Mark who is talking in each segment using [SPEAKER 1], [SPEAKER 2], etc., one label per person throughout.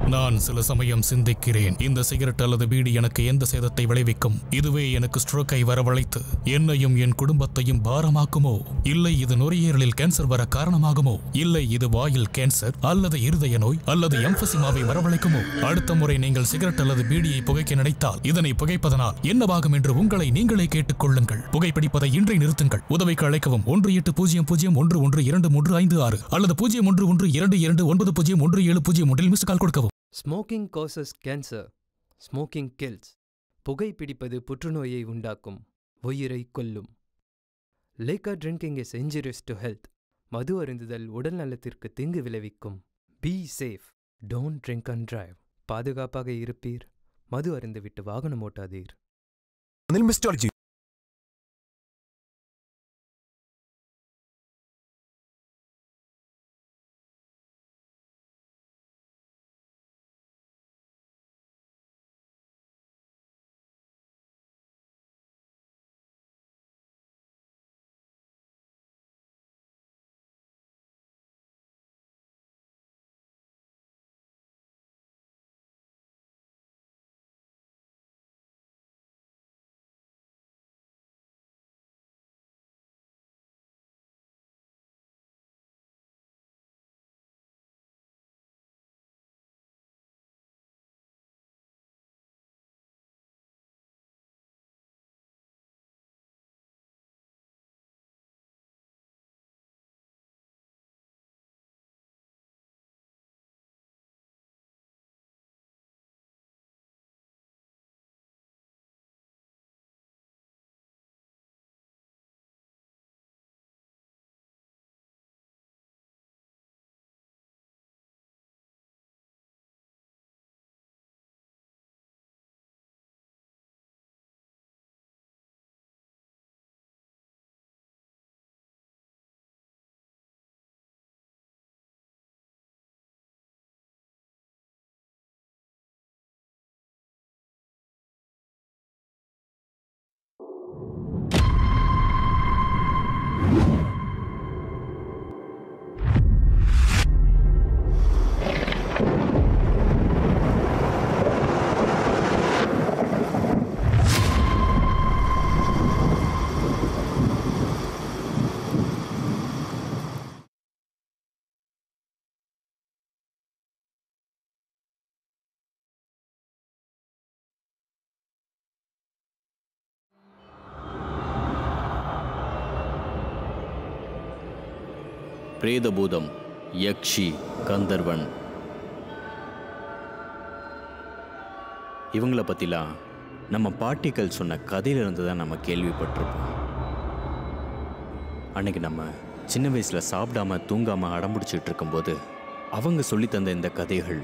[SPEAKER 1] நான் சில சமயம் சிந்திக்கிறேன் இந்த சிகரெட் அல்லது பீடி எனக்கு எந்த சேதத்தை விளைவிக்கும் இதுவே எனக்கு ஸ்ட்ரோக்கை வரவழைத்து என்னையும் என் குடும்பத்தையும் பாரமாக்குமோ இல்லை இது நுரையீரலில் கேன்சர் வர காரணமாகுமோ இல்லை இது வாயில் கேன்சர் அல்லது இருதய நோய் அல்லது எம்பசிமாவை வரவழைக்குமோ அடுத்த முறை நீங்கள் சிகரெட் அல்லது பீடியை புகைக்க நினைத்தால் இதனை புகைப்பதனால் என்னவாகும் என்று உங்களை நீங்களே கேட்டுக் கொள்ளுங்கள் புகைப்பிடிப்பதை இன்றை நிறுத்துங்கள் உதவிக்கு அழைக்கவும் ஒன்று எட்டு பூஜ்ஜியம் பூஜ்ஜியம் ஒன்று ஒன்று இரண்டு மூன்று ஐந்து ஆறு அல்லது பூஜ்ஜியம் ஒன்று ஒன்று இரண்டு இரண்டு ஒன்பது பூஜ்ஜியம் ஒன்று ஏழு பூஜ்ஜியம் ஒன்றில் மிஸ் கால் கொடுக்கவும்
[SPEAKER 2] smoking causes cancer smoking kills புகைப்பிடிப்பது புற்றுநோயை உண்டாக்கும் உயிரை கொல்லும் liquor drinking is injurious to health மது அருந்துதல் உடல் நலத்திற்கு தீங்கு விளைவிக்கும் be safe don't drink and drive பாதுகாப்பாக இருப்பீர் மது அருந்துவிட்டு வாகனம் ஓட்டாதீர்
[SPEAKER 3] Anil Mistology.
[SPEAKER 4] பிரேதபூதம் யக்ஷி கந்தர்வன் இவங்கள பற்றிலாம் நம்ம பாட்டிகள் சொன்ன கதையிலிருந்து தான் நம்ம கேள்விப்பட்டிருப்போம் அன்னைக்கு நம்ம சின்ன வயசில் சாப்பிடாம தூங்காம அடம்பிடிச்சிட்டு இருக்கும்போது அவங்க சொல்லி தந்த இந்த கதைகள்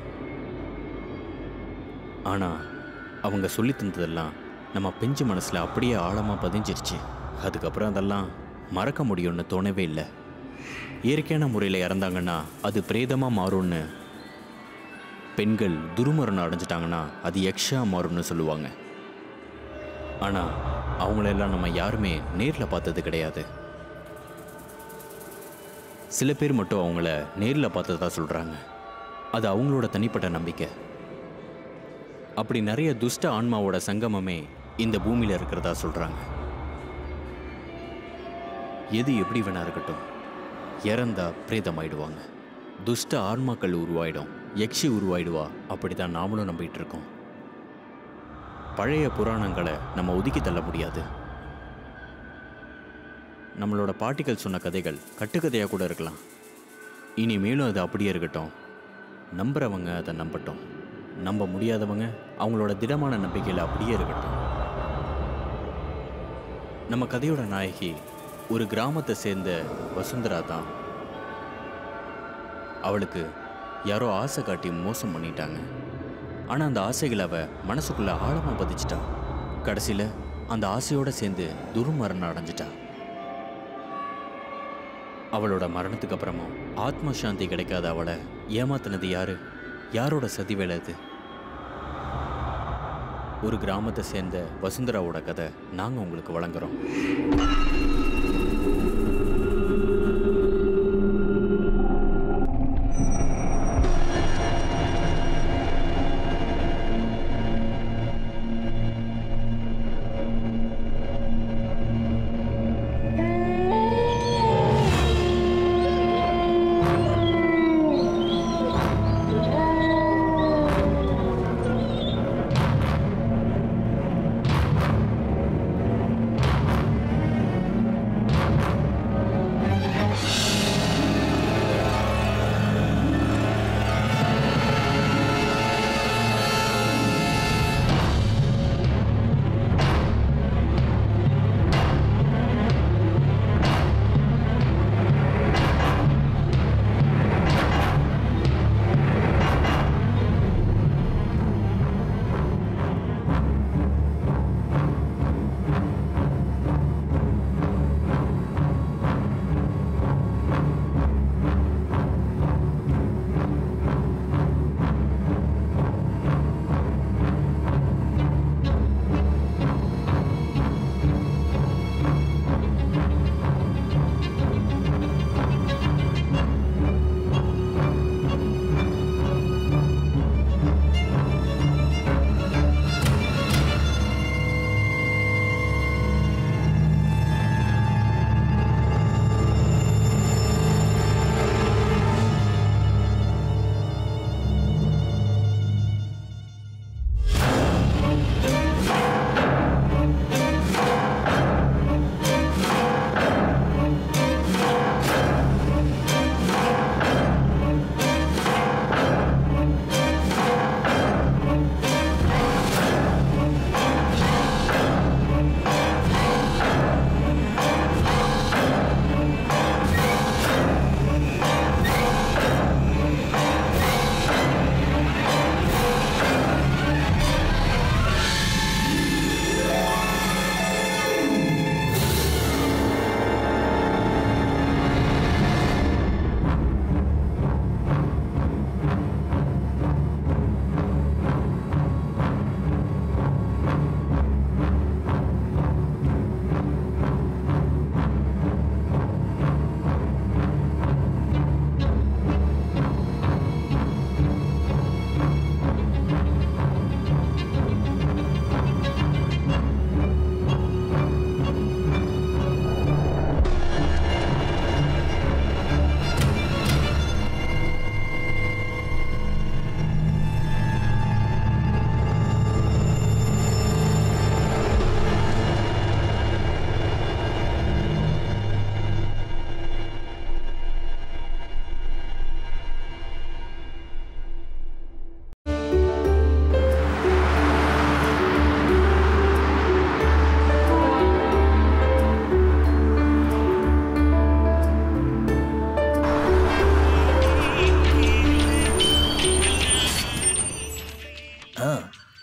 [SPEAKER 4] ஆனால் அவங்க சொல்லி தந்ததெல்லாம் நம்ம பிஞ்சு மனசில் அப்படியே ஆழமாக பதிஞ்சிருச்சு அதுக்கப்புறம் அதெல்லாம் மறக்க முடியும்னு தோணவே இல்லை இயற்கையான முறையில் இறந்தாங்கன்னா அது பிரேதமாக மாறும்னு பெண்கள் துருமரணம் அடைஞ்சிட்டாங்கன்னா அது யக்ஷா மாறும்னு சொல்லுவாங்க ஆனால் அவங்களெல்லாம் நம்ம யாருமே நேரில் பார்த்தது கிடையாது சில பேர் மட்டும் அவங்கள நேரில் பார்த்ததா சொல்கிறாங்க அது அவங்களோட தனிப்பட்ட நம்பிக்கை அப்படி நிறைய துஷ்ட ஆன்மாவோட சங்கமமே இந்த பூமியில் இருக்கிறதா சொல்கிறாங்க எது எப்படி வேணா இருக்கட்டும் இறந்தா பிரேதமாயிடுவாங்க துஷ்ட ஆன்மாக்கள் உருவாயிடும் யக்ஷி உருவாயிடுவா அப்படி தான் நாமளும் நம்பிட்டு இருக்கோம் பழைய புராணங்களை நம்ம ஒதுக்கி தள்ள முடியாது நம்மளோட பாட்டிகள் சொன்ன கதைகள் கட்டுக்கதையாக கூட இருக்கலாம் இனிமேலும் அது அப்படியே இருக்கட்டும் நம்புறவங்க அதை நம்பட்டும் நம்ப முடியாதவங்க அவங்களோட திடமான நம்பிக்கையில் அப்படியே இருக்கட்டும் நம்ம கதையோட நாயகி ஒரு கிராமத்தை சேர்ந்த வசுந்தரா தான் அவளுக்கு யாரோ ஆசை காட்டி மோசம் பண்ணிட்டாங்க ஆனால் அந்த ஆசைகளை அவ மனசுக்குள்ள ஆழமாக பதிச்சிட்டா கடைசியில் அந்த ஆசையோட சேர்ந்து துர்மரணம் அடைஞ்சிட்டா அவளோட மரணத்துக்கு அப்புறமும் ஆத்ம சாந்தி கிடைக்காத அவளை ஏமாத்தினது யாரு யாரோட சதி வேலை அது ஒரு கிராமத்தை சேர்ந்த வசுந்தராவோட கதை நாங்கள் உங்களுக்கு வழங்குறோம்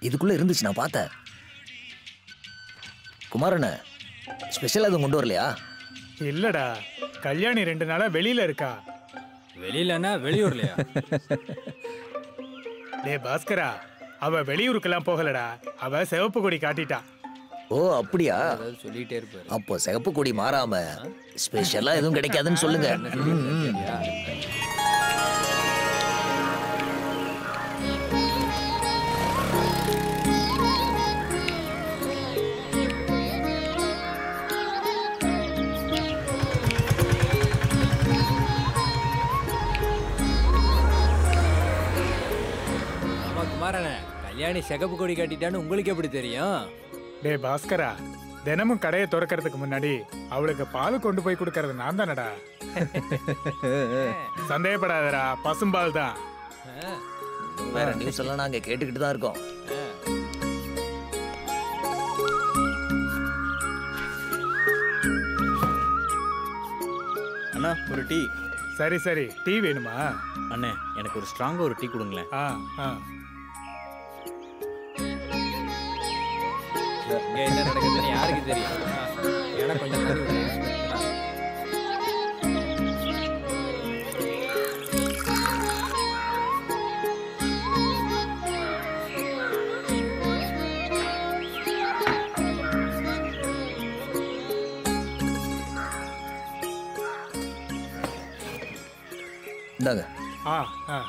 [SPEAKER 5] இதுக்குள்ள இருந்துச்சு நான் பார்த்தேன் குமாரண்ண ஸ்பெஷல் எதுவும் கொண்டு வரலையா
[SPEAKER 6] இல்லடா கல்யாணி ரெண்டு நாளா வெளியில இருக்கா
[SPEAKER 7] வெளியிலன்னா வெளியூர்லையா
[SPEAKER 6] டேய் பாஸ்கரா அவ வெளியூருக்கெல்லாம் போகலடா அவ சிவப்பு கொடி காட்டிட்டா
[SPEAKER 5] ஓ அப்படியா
[SPEAKER 7] அதாவது சொல்லிட்டே இருப்பாரு
[SPEAKER 5] அப்போ சிகப்பு கொடி மாறாம ஸ்பெஷலா எதுவும் கிடைக்காதுன்னு சொல்லுங்க ம், ம்.
[SPEAKER 7] ஆமா குமாரண்ணே கல்யாணி சிகப்பு கொடி கட்டிட்டான்னு உங்களுக்கு எப்படி தெரியும்
[SPEAKER 6] டேய் பாஸ்கரா தினமும் கடையை திறக்கறதுக்கு முன்னாடி அவளுக்கு பால் கொண்டு போய் கொடுக்கறது நான் தானடா சந்தேகப்படாதடா பசும்பால் தான்
[SPEAKER 5] வேற நியூஸ் எல்லாம் நாங்க கேட்டுக்கிட்டு தான் இருக்கோம்
[SPEAKER 4] அண்ணா ஒரு டீ
[SPEAKER 6] சரி சரி டீ வேணுமா
[SPEAKER 4] அண்ணே எனக்கு ஒரு ஸ்ட்ராங்காக ஒரு டீ கொடுங்களேன்
[SPEAKER 6] ஆ ஆ
[SPEAKER 7] இங்க என்ன நடக்குதுன்னு யாருக்கு தெரியும் ஆ, எனக்கு கொஞ்சம் தண்ணி விடுங்க. ஆ.
[SPEAKER 5] இந்தாங்க
[SPEAKER 6] ஆ ஆ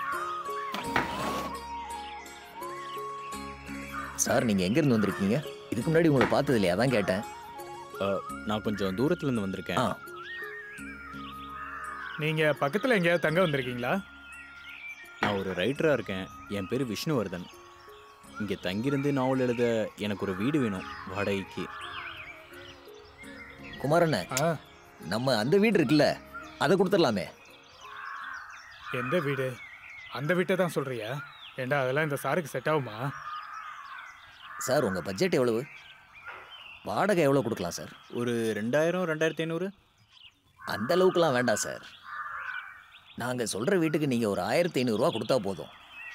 [SPEAKER 5] சார் நீங்க எங்க இருந்து வந்திருக்கீங்க இதுக்கு முன்னாடி உங்களை பார்த்தது இல்லையா அதான் கேட்டேன்
[SPEAKER 4] அஹ், நான் கொஞ்சம் தூரத்துலேருந்து வந்திருக்கேன்
[SPEAKER 5] ஆ
[SPEAKER 6] நீங்க பக்கத்துல எங்கேயாவது தங்க வந்திருக்கீங்களா
[SPEAKER 4] நான் ஒரு ரைட்டராக இருக்கேன் என் பேர் விஷ்ணுவர்தன் இங்கே தங்கியிருந்து நாவல் எழுத எனக்கு ஒரு வீடு வேணும் வாடகைக்கு
[SPEAKER 5] குமாரண்ண
[SPEAKER 6] ஆ
[SPEAKER 5] நம்ம அந்த வீடு இருக்குல்ல அதை கொடுத்துடலாமே
[SPEAKER 6] எந்த வீடு அந்த வீட்டை தான் சொல்றியா ஏண்டா அதெல்லாம் இந்த சாருக்கு செட் ஆகுமா
[SPEAKER 5] சார் உங்க பட்ஜெட் எவ்வளவு வாடகை எவ்வளவு கொடுக்கலாம் சார்
[SPEAKER 4] ஒரு ரெண்டாயிரம் ரெண்டாயிரத்தி ஐநூறு
[SPEAKER 5] அந்த அளவுக்குலாம் வேண்டாம் சார் நாங்க சொல்ற வீட்டுக்கு நீங்க ஒரு ஆயிரத்தி ஐநூறுரூவா கொடுத்தா போதும்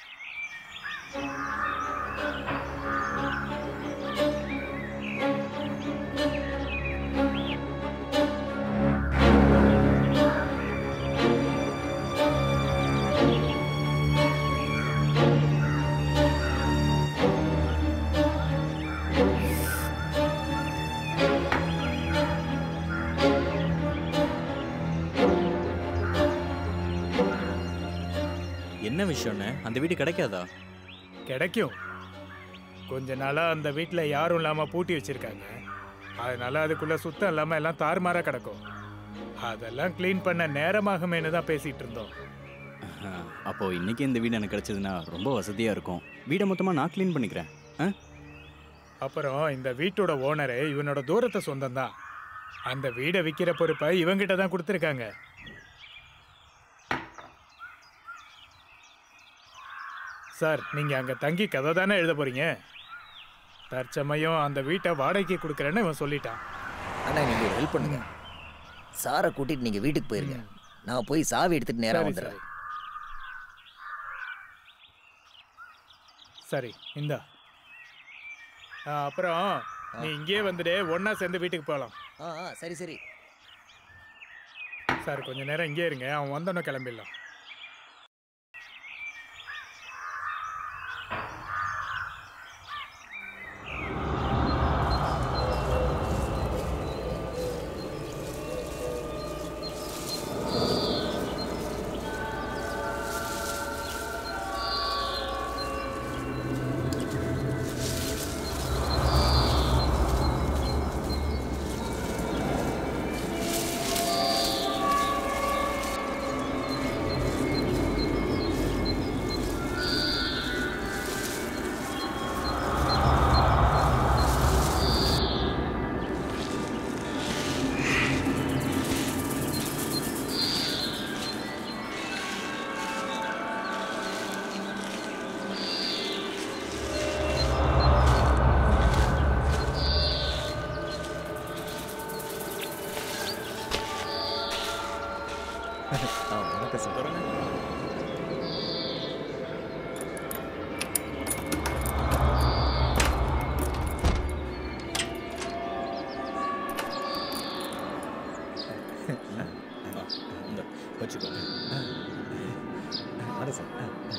[SPEAKER 4] என்ன விஷயம்ண்ணே அந்த வீடு கிடைக்காதா
[SPEAKER 6] கிடைக்கும் கொஞ்ச நாளா அந்த வீட்டில் யாரும் இல்லாம பூட்டி வச்சிருக்காங்க அதனால அதுக்குள்ள சுத்தம் இல்லாம எல்லாம் தாறுமாறா கிடக்கும் அதெல்லாம் க்ளீன் பண்ண நேரமாகுமேனு தான் பேசிட்டு இருந்தோம்
[SPEAKER 4] அஹ், அப்போ இன்னைக்கு இந்த வீடு எனக்கு கிடைச்சதுன்னா ரொம்ப வசதியாக இருக்கும் வீடை மொத்தமாக நான் க்ளீன் பண்ணிக்கிறேன் ஆ
[SPEAKER 6] அப்புறம் இந்த வீட்டோட ஓனரு இவனோட தூரத்தை சொந்தம் தான் அந்த வீடை விற்கிற பொறுப்பை இவங்கிட்ட தான் கொடுத்துருக்காங்க சார் நீங்க அங்க தங்கி கதை தானே எழுத போறீங்க தற்சமயம் அந்த வீட்டை வாடகைக்கு கொடுக்குறேன்னு இவன் சொல்லிட்டான்
[SPEAKER 5] ஆனா நீங்க ஒரு ஹெல்ப் பண்ணுங்க சாரை கூட்டிட்டு நீங்க வீட்டுக்கு போயிருங்க நான் போய் சாவி எடுத்துட்டு நேரா
[SPEAKER 6] சரி
[SPEAKER 5] வந்துடுறேன்
[SPEAKER 6] சரி சரி இந்தா ஆ, அப்புறம் நீ இங்கேயே வந்துட்டு ஒண்ணா சேர்ந்து வீட்டுக்கு போகலாம்
[SPEAKER 5] ஆ ஆ சரி சரி
[SPEAKER 6] சார் கொஞ்ச நேரம் இங்கே இருங்க அவன் வந்தோன்னே கிளம்பிடலாம்
[SPEAKER 5] ஆ வணக்கம் சார்
[SPEAKER 8] வரேன் சார் ஆ, ஆ.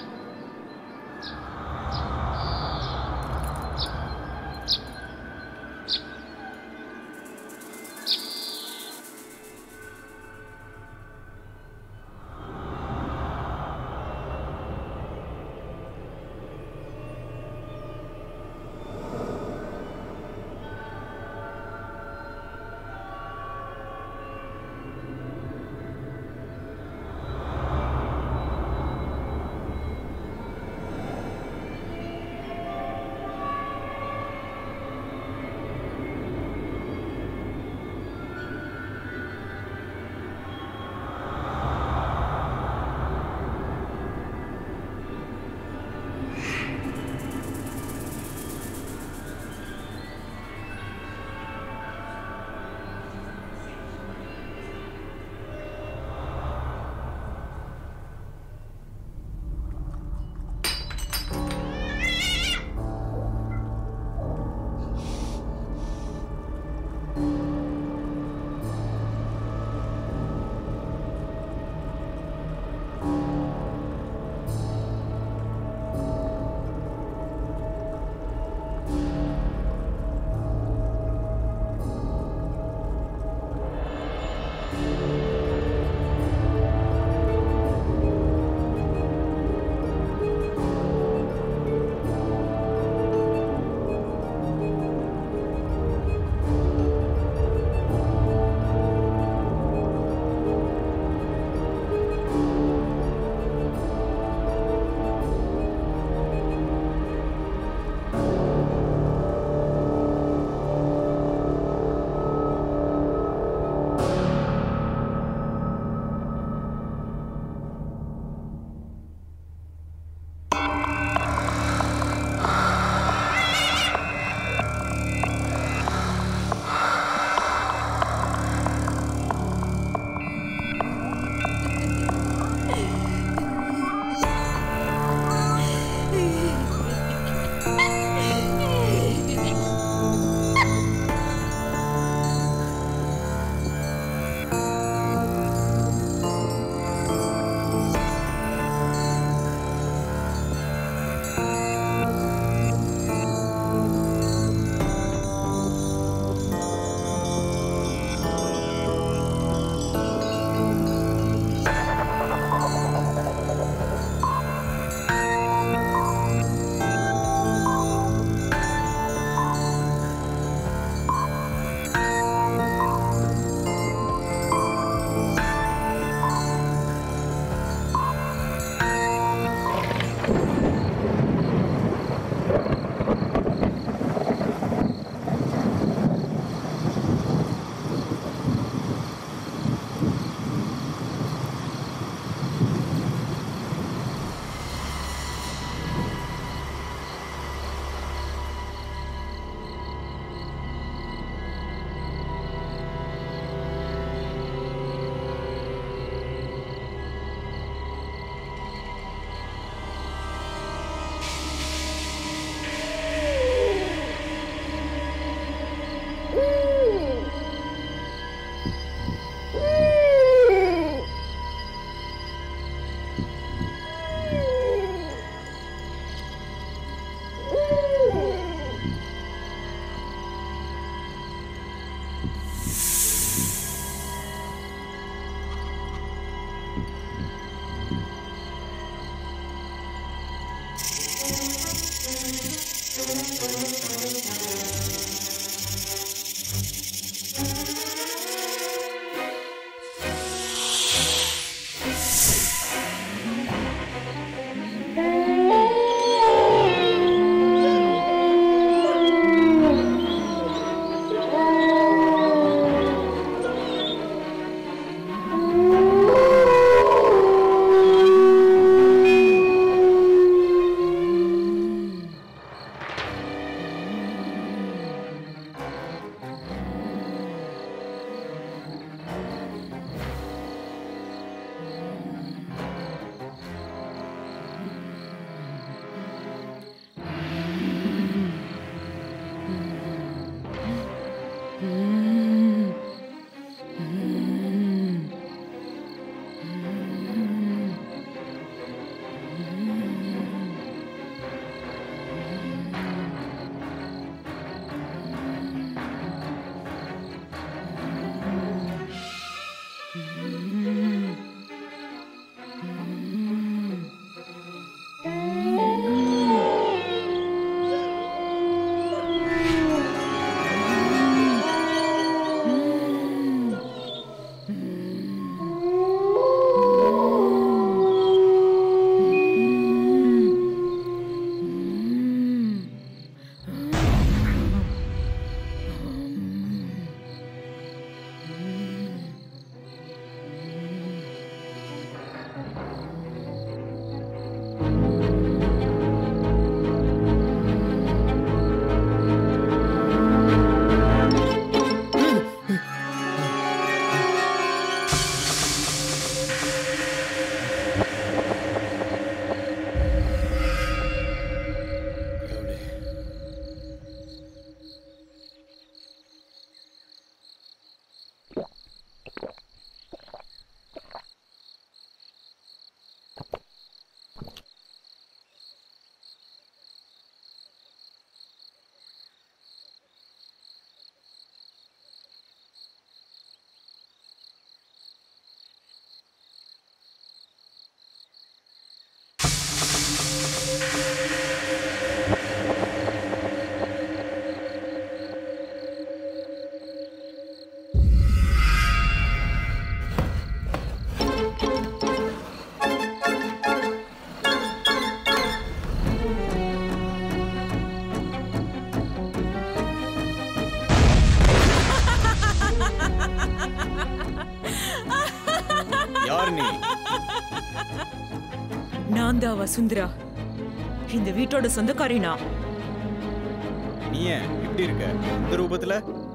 [SPEAKER 8] நான் தான் வசுந்தரா இந்த வீட்டோட சொந்தக்காரி நான்
[SPEAKER 4] நீ ஏன் இப்படி இருக்க இந்த ரூபத்துல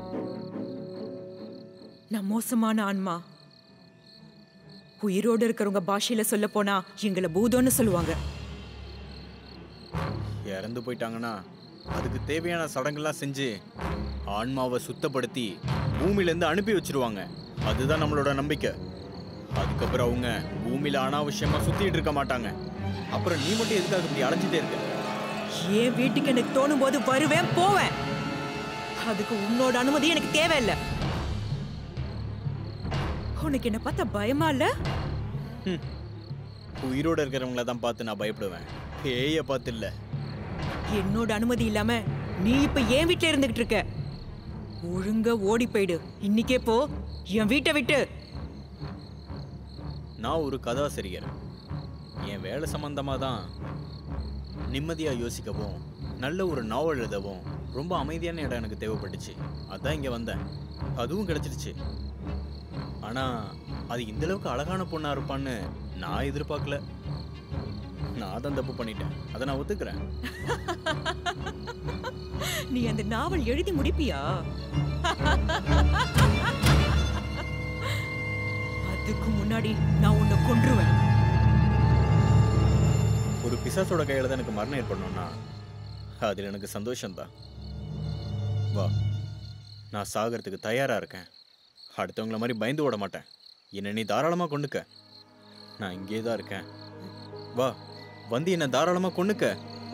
[SPEAKER 8] நான் மோசமான ஆன்மா உயிரோடு இருக்கிறவங்க பாஷையில சொல்ல போனா எங்களை பூதம்னு சொல்லுவாங்க
[SPEAKER 4] இறந்து போயிட்டாங்கன்னா அதுக்கு தேவையான சடங்கெல்லாம் செஞ்சு ஆன்மாவை சுத்தப்படுத்தி பூமியிலேருந்து அனுப்பி வச்சிருவாங்க அதுதான் நம்மளோட நம்பிக்கை அதுக்கப்புறம் அவங்க பூமியில அனாவசியமா சுத்திட்டு இருக்க மாட்டாங்க அப்புறம் நீ மட்டும் எதுக்காக இப்படி அலைஞ்சிட்டே இருக்க
[SPEAKER 8] என் வீட்டுக்கு எனக்கு தோணும் போது வருவேன் போவேன் அதுக்கு உன்னோட அனுமதி எனக்கு தேவையில்லை உனக்கு என்ன பார்த்தா பயமா இல்ல
[SPEAKER 4] உயிரோட இருக்கிறவங்கள தான் பார்த்து நான் பயப்படுவேன் பேய பார்த்து இல்ல
[SPEAKER 8] என்னோட அனுமதி இல்லாம நீ இப்ப என் வீட்ல இருந்துகிட்டு இருக்க ஒழுங்கா ஓடி போயிடு இன்னைக்கே போ என் வீட்டை விட்டு
[SPEAKER 4] நான் ஒரு கதாசிரியர் என் வேலை சம்பந்தமாக தான் நிம்மதியாக யோசிக்கவும் நல்ல ஒரு நாவல் எழுதவும் ரொம்ப அமைதியான இடம் எனக்கு தேவைப்பட்டுச்சு அதான் இங்கே வந்தேன் அதுவும் கிடைச்சிருச்சு ஆனால் அது இந்த அளவுக்கு அழகான பொண்ணாக இருப்பான்னு நான் எதிர்பார்க்கல நான் தான் தப்பு பண்ணிட்டேன் அதை நான் ஒத்துக்கிறேன்
[SPEAKER 8] நீ அந்த நாவல் எழுதி முடிப்பியா அதுக்கு முன்னாடி நான் உன்னை கொன்றுவேன்
[SPEAKER 4] ஒரு பிசாசோட கையில் தான் எனக்கு மரணம் ஏற்படணும்னா அதில் எனக்கு சந்தோஷம்தான் வா நான் சாகிறதுக்கு தயாராக இருக்கேன் அடுத்தவங்கள மாதிரி பயந்து ஓட மாட்டேன் என்னை நீ தாராளமாக கொண்டுக்க நான் இங்கே தான் இருக்கேன் வா வந்து என்னை தாராளமாக கொண்டுக்க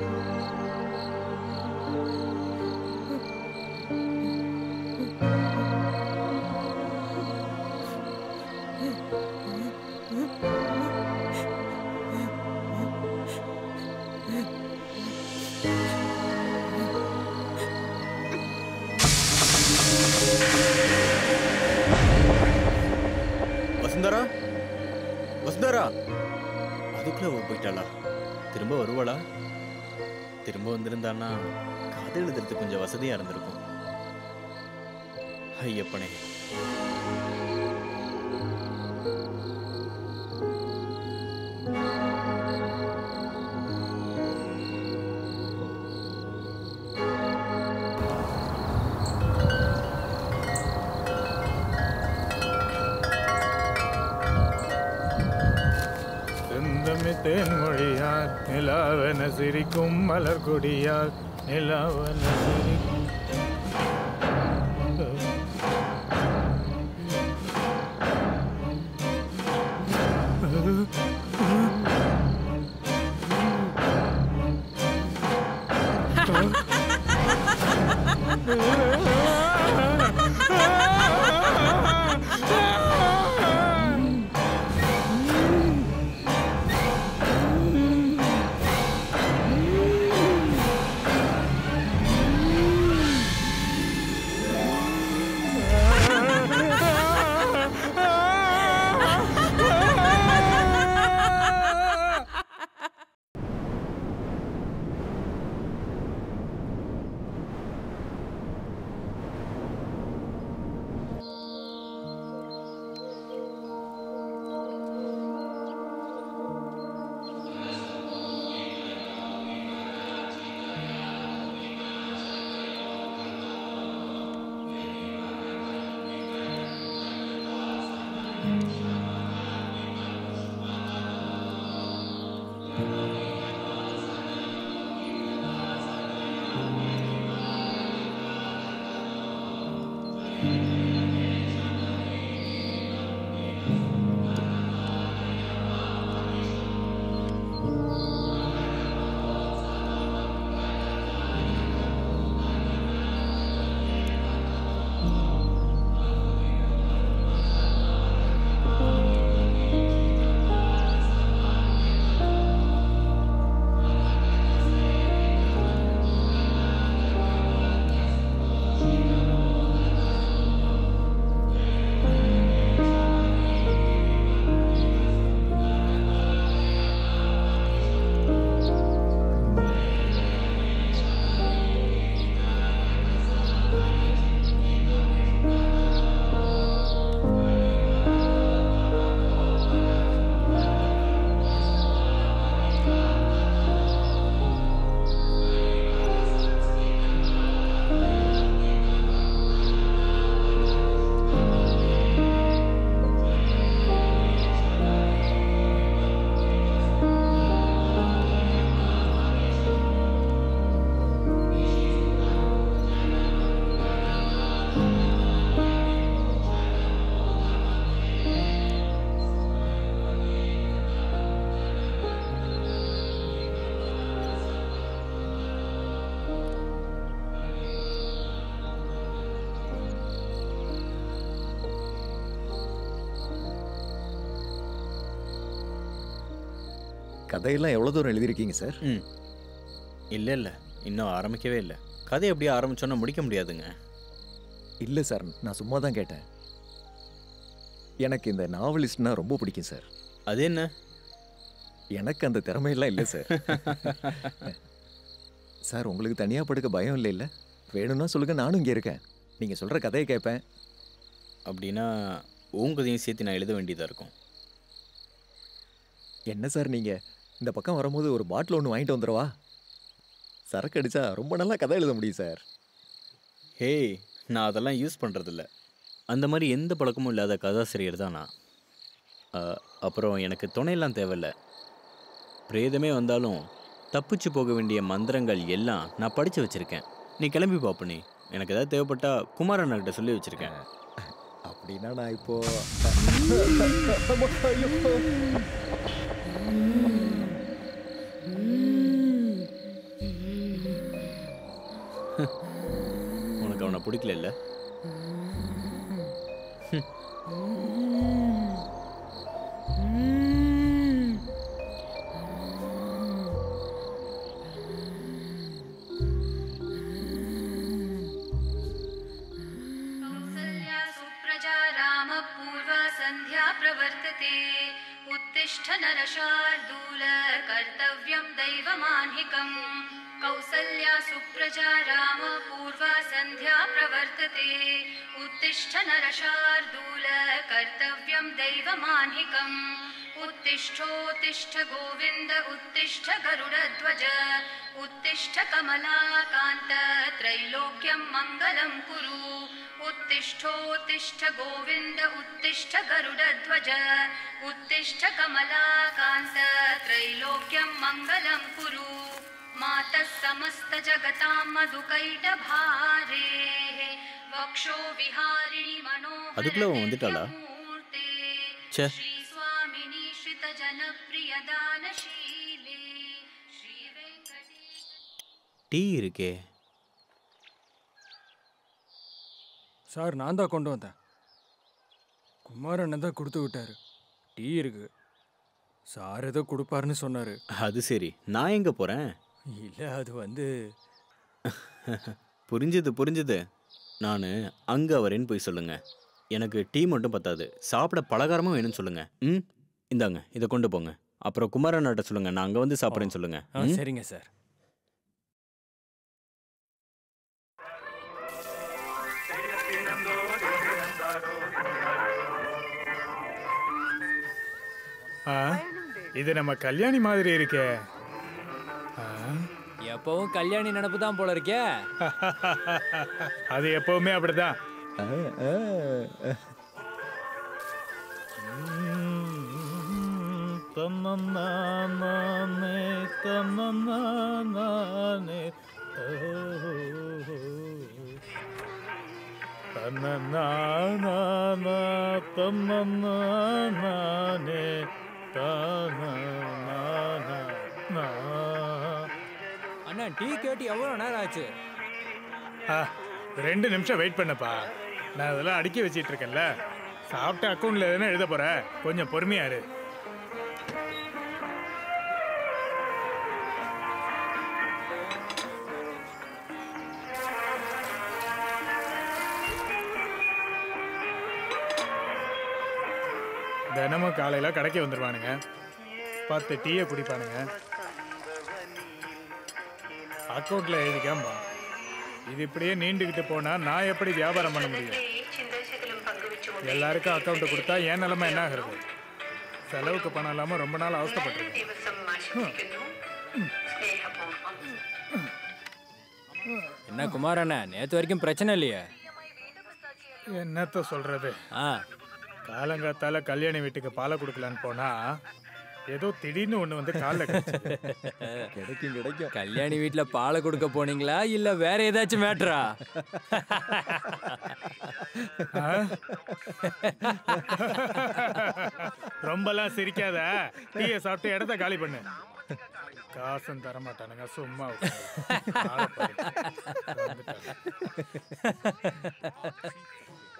[SPEAKER 4] வசுந்தரா வசுந்தரா அதுக்குள்ள அவ போயிட்டாளா திரும்ப வருவாளா திரும்ப வந்திருந்தான்னா காதல் எழுதுறதுக்கு கொஞ்சம் வசதியா இருந்திருக்கும் ஐயப்பனே
[SPEAKER 6] செந்தமி தேன்மொழியார் நிலாவென சிரிக்கும் மலர் கொடியார் நிலாவென சிரிக்கும்
[SPEAKER 9] கதையெல்லாம் எவ்வளோ தூரம் எழுதியிருக்கீங்க சார்
[SPEAKER 4] ம் இல்லை இல்லை இன்னும் ஆரம்பிக்கவே இல்லை கதை எப்படியே ஆரம்பிச்சோன்னா முடிக்க முடியாதுங்க
[SPEAKER 9] இல்லை சார் நான் சும்மா தான் கேட்டேன் எனக்கு இந்த நாவலிஸ்ட்னா ரொம்ப பிடிக்கும் சார்
[SPEAKER 4] அது என்ன
[SPEAKER 9] எனக்கு அந்த திறமையெல்லாம் இல்லை சார் சார் உங்களுக்கு தனியாக படுக்க பயம் இல்லை இல்லை வேணும்னா சொல்லுங்க நானும் இங்கே இருக்கேன் நீங்கள் சொல்கிற கதையை கேட்பேன்
[SPEAKER 4] அப்படின்னா உன் கதையும் சேர்த்து நான் எழுத வேண்டியதாக இருக்கும்
[SPEAKER 9] என்ன சார் நீங்கள் இந்த பக்கம் வரும்போது ஒரு பாட்டில் ஒன்று வாங்கிட்டு வந்துடவா சரக்கு அடித்தா ரொம்ப நல்லா கதை எழுத முடியும் சார்
[SPEAKER 4] ஹேய் நான் அதெல்லாம் யூஸ் பண்ணுறதில்ல அந்த மாதிரி எந்த பழக்கமும் இல்லாத கதாசிரியர் தான் நான் அ, அப்புறம் எனக்கு துணையெல்லாம் தேவையில்ல பிரேதமே வந்தாலும் தப்பிச்சு போக வேண்டிய மந்திரங்கள் எல்லாம் நான் படித்து வச்சுருக்கேன் நீ கிளம்பி பாப்பு நீ எனக்கு ஏதாவது தேவைப்பட்டா குமாரண்ணர்கிட்ட சொல்லி வச்சுருக்கேன்
[SPEAKER 9] அப்படின்னா நான் இப்போ
[SPEAKER 4] உனக்கு அவனை பிடிக்கல இல்லை
[SPEAKER 10] कौसल्या सुप्रजा रामपूर्वा सन्ध्या प्रवर्तते उत्तिष्ठ नरशार्दूल कर्तव्यं दैवमान्हिकम् कौसल्या सुप्रजा रामपूर्वा सन्ध्या प्रवर्तते उत्तिष्ठ नरशार्दूल कर्तव्यं दैवमान्हिकम् उत्तिष्ठोत्तिष्ठ गोविन्द उत्तिष्ठ गरुडध्वज उत्तिष्ठ कमलाकान्त त्रैलोक्यं मङ्गलं कुरु उत्तिष्ठोत्तिष्ठ गोविन्द उत्तिष्ठ गरुडध्वज उत्तिष्ठ कमलाकान्त त्रैलोक्यं मङ्गलं कुरु मातः समस्तजगतां मधुकैटभारेः वक्षो विहारिणि
[SPEAKER 4] அதுக்குள்ள அவன் வந்துட்டாளா
[SPEAKER 10] मनोहरमूर्ते
[SPEAKER 4] ச்சே
[SPEAKER 10] श्रीस्वामिनि श्रितजनप्रियदानशीले श्रीवेङ्कटेश
[SPEAKER 4] டீ இருக்கே
[SPEAKER 7] சார் நான் தான் கொண்டு வந்தேன் குமாரண்ணன் தான் கொடுத்து விட்டாரு டீ இருக்கு சார் ஏதோ கொடுப்பாருன்னு சொன்னாரு
[SPEAKER 4] அது சரி நான் எங்கே போகிறேன்
[SPEAKER 7] இல்லை அது வந்து
[SPEAKER 4] புரிஞ்சுது புரிஞ்சுது நான் அங்கே வரேன்னு போய் சொல்லுங்க எனக்கு டீ மட்டும் பத்தாது சாப்பிட பலகாரமும் வேணும்னு சொல்லுங்க ம் இந்தாங்க இதை கொண்டு போங்க அப்புறம் குமாரண்ணாட்ட சொல்லுங்க நான் அங்கே வந்து சாப்பிட்றேன்னு சொல்லுங்க
[SPEAKER 7] ஆ
[SPEAKER 4] ம்?
[SPEAKER 7] சரிங்க சார்
[SPEAKER 6] ஆ இது நம்ம கல்யாணி மாதிரி இருக்கே ஆ,
[SPEAKER 7] எப்பவும் கல்யாணி நினப்பு தான் போல இருக்கே
[SPEAKER 6] அது எப்பவுமே அப்படிதான்
[SPEAKER 7] அண்ணா டீ கேட்டு எவ்வளோ நேரம் ஆச்சு
[SPEAKER 6] ஆ, ரெண்டு நிமிஷம் வெயிட் பண்ணப்பா நான் அதெல்லாம் அடுக்கி வச்சிட்டு இருக்கேன்ல சாப்பிட்ட அக்கௌண்ட்ல எதுனா எழுத போற கொஞ்சம் பொறுமையா இரு தினமும் காலையில் கடைக்கு வந்துடுவானுங்க பத்து டீயை குடிப்பானுங்க அக்கௌண்ட்டில் எழுதிக்காம்பா இது இப்படியே நீண்டுக்கிட்டு போனால் நான் எப்படி வியாபாரம் பண்ண முடியும் எல்லாருக்கும் அக்கௌண்ட் கொடுத்தா என் நிலைமை என்ன ஆகுறது செலவுக்கு பணம் இல்லாமல் ரொம்ப நாள் அவஸ்தைப்பட்டிருக்கேன்
[SPEAKER 7] என்ன குமாரண்ணா நேற்று வரைக்கும் பிரச்சனை இல்லையே
[SPEAKER 6] என்னத்த சொல்றது
[SPEAKER 7] ஆ
[SPEAKER 6] காலங்காத்தால கல்யாணி வீட்டுக்கு பாலை கொடுக்கலான்னு போனா ஏதோ திடீர்னு ஒன்று வந்து காலில்
[SPEAKER 9] கிடைக்கும் கிடைக்கும்
[SPEAKER 7] கல்யாணி வீட்டில் பாலை கொடுக்க போனீங்களா இல்லை வேற ஏதாச்சும் மேட்ரா
[SPEAKER 6] ரொம்பலாம் சிரிக்காத டீயை சாப்பிட்டு இடத்த காலி பண்ணு காசும் தர மாட்டானுங்க சும்மா உட்காரு. ஆளை பாரு. வந்துட்டாங்க.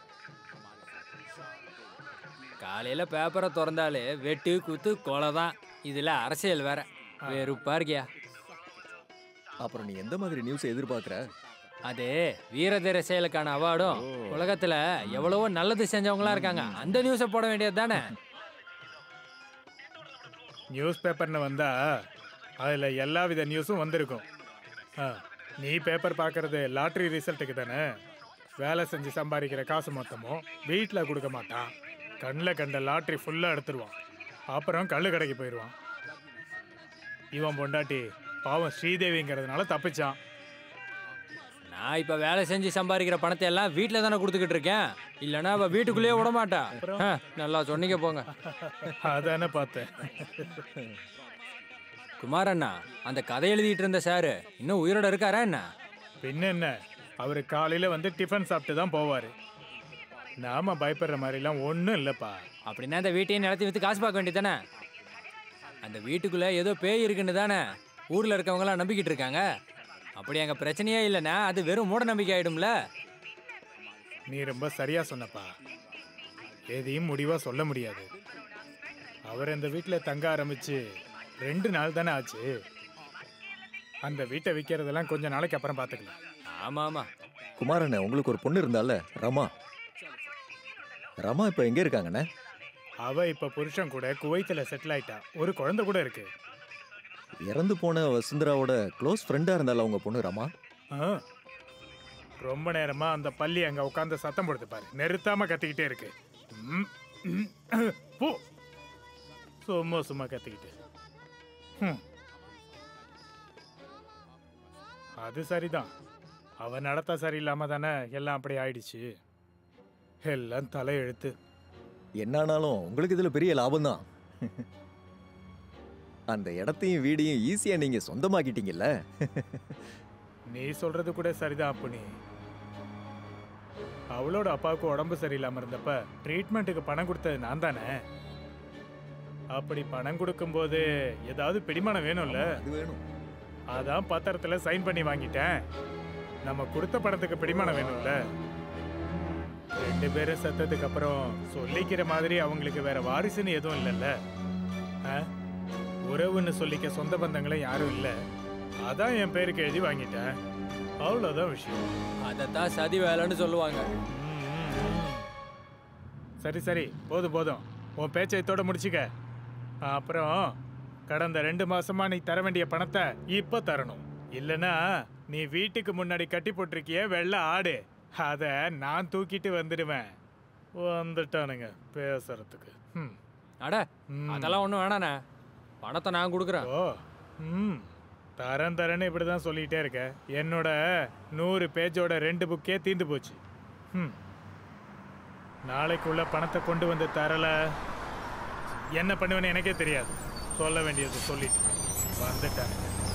[SPEAKER 7] காலையில் பேப்பரை திறந்தாலே வெட்டு குத்து கொலை தான் இதுல அரசியல் வேற வெறுப்பா இருக்கியா
[SPEAKER 9] அப்புறம் நீ எந்த மாதிரி நியூஸ் எதிர்பார்க்குற
[SPEAKER 7] அது வீரதீர செயலுக்கான அவார்டும் உலகத்துல எவ்வளவோ நல்லது செஞ்சவங்களா இருக்காங்க அந்த நியூஸை போட வேண்டியது தானே
[SPEAKER 6] நியூஸ் பேப்பர்னு வந்தா அதில் எல்லா வித நியூஸும் வந்திருக்கும் ஆ நீ பேப்பர் பார்க்கறது லாட்ரி ரிசல்ட்டுக்கு தானே வேலை செஞ்சு சம்பாதிக்கிற காசு மொத்தமும் வீட்டில் கொடுக்க மாட்டான் கண்ணில் கண்ட லாட்ரி ஃபுல்லாக எடுத்துருவான் அப்புறம் கள்ளு கடைக்கு போயிடுவான் இவன் பொண்டாட்டி பாவம் ஸ்ரீதேவிங்கிறதுனால தப்பிச்சான்
[SPEAKER 7] நான் இப்ப வேலை செஞ்சு சம்பாதிக்கிற பணத்தை எல்லாம் வீட்டில் தானே கொடுத்துக்கிட்டு இருக்கேன் இல்லைன்னா அவ வீட்டுக்குள்ளேயே விட மாட்டா ஆ, நல்லா சொன்னீங்க போங்க
[SPEAKER 6] அதானே பார்த்தேன்
[SPEAKER 7] குமார் அண்ணா அந்த கதை எழுதிட்டு இருந்த சாரு இன்னும் உயிரோட இருக்காரா என்ன
[SPEAKER 6] பின்ன என்ன அவர் காலையில் வந்து டிஃபன் சாப்பிட்டு தான் போவார் நாம பயப்படுற மாதிரிலாம் ஒன்றும் இல்லைப்பா
[SPEAKER 7] அப்படின்னா அந்த வீட்டையும் நிலத்தி வித்து காசு பார்க்க வேண்டியது தானே அந்த வீட்டுக்குள்ள ஏதோ பேய் இருக்குன்னு தானே ஊர்ல இருக்கவங்களாம் நம்பிக்கிட்டு இருக்காங்க அப்படி அங்க பிரச்சனையே இல்லைன்னா அது வெறும் மூட நம்பிக்கை ஆயிடும்ல
[SPEAKER 6] நீ ரொம்ப சரியா சொன்னப்பா எதையும் முடிவா சொல்ல முடியாது அவர் அந்த வீட்டில் தங்க ஆரம்பிச்சு ரெண்டு நாள் தானே ஆச்சு அந்த வீட்டை விற்கிறதெல்லாம் கொஞ்ச நாளைக்கு அப்புறம் பார்த்துக்கலாம்
[SPEAKER 7] ஆமா ஆமா
[SPEAKER 9] குமாரண்ணே உங்களுக்கு ஒரு பொண்ணு இருந்தால ரமா ரமா இப்போ எங்கே இருக்காங்கண்ணே
[SPEAKER 6] அவ இப்ப புருஷன் கூட குவைத்துல செட்டில் ஆயிட்டா ஒரு குழந்தை கூட இருக்கு
[SPEAKER 9] இறந்து போன வசுந்தராவோட க்ளோஸ் ஃப்ரெண்டாக இருந்தால உங்க பொண்ணு ரமா
[SPEAKER 6] ஆ. ரொம்ப நேரமா அந்த பள்ளி அங்க உட்காந்து சத்தம் போடுது பாரு நிறுத்தாம கத்திக்கிட்டே இருக்கு ம், ம், போ சும்மா சும்மா கத்திக்கிட்டு ஹம். அது சரிதான் அவ நடத்த சரியில்லாம தானே எல்லாம் அப்படி ஆயிடுச்சு எல்லாம் தலையெழுத்து
[SPEAKER 9] என்னானாலும் உங்களுக்கு இதில் பெரிய லாபம் தான் அந்த இடத்தையும் வீடையும் ஈஸியாக நீங்கள் சொந்தமாக்கிட்டீங்கல்ல
[SPEAKER 6] நீ சொல்றது கூட சரிதான் அப்பனி அவளோட அப்பாவுக்கு உடம்பு சரியில்லாம இருந்தப்ப ட்ரீட்மெண்ட்டுக்கு பணம் கொடுத்தது நான் தானே அப்படி பணம் கொடுக்கும்போது ஏதாவது பிடிமானம் வேணும்ல
[SPEAKER 9] அது வேணும்
[SPEAKER 6] அதான் பத்திரத்துல சைன் பண்ணி வாங்கிட்டேன் நம்ம கொடுத்த பணத்துக்கு பிடிமானம் வேணும்ல ரெண்டு பேரும் செத்ததுக்கு அப்புறம் சொல்லிக்கிற மாதிரி அவங்களுக்கு வேற வாரிசுன்னு எதுவும் இல்லைல்ல ஆ? உறவுன்னு சொல்லிக்க சொந்த பந்தங்களும் யாரும் இல்லை அதான் என் பேருக்கு எழுதி வாங்கிட்டேன் அவ்வளோதான் விஷயம்
[SPEAKER 7] அதைத்தான் சதி வேலைன்னு சொல்லுவாங்க
[SPEAKER 6] சரி சரி போதும் போதும் உன் பேச்சை இதோட முடிச்சுக்க அப்புறம் கடந்த ரெண்டு மாசமா நீ தர வேண்டிய பணத்தை இப்ப தரணும் இல்லனா நீ வீட்டுக்கு முன்னாடி கட்டி போட்டிருக்கிய வெள்ளை ஆடு அத நான் தூக்கிட்டு வந்துடுவேன் வந்துட்டானுங்க பேசுறதுக்கு ம்.
[SPEAKER 7] அட
[SPEAKER 6] ம்.
[SPEAKER 7] அதெல்லாம் ஒன்றும் வேணாண்ணே பணத்தை நான் கொடுக்குறேன்
[SPEAKER 6] ஓ ம் தரேன் தரேன்னு இப்படி தான் சொல்லிகிட்டே இருக்க என்னோட நூறு பேஜோட ரெண்டு புக்கே தீந்து போச்சு ம் நாளைக்குள்ள பணத்தை கொண்டு வந்து தரல என்ன பண்ணுவேன்னு எனக்கே தெரியாது சொல்ல வேண்டியது சொல்லிட்டு வந்துட்டேன்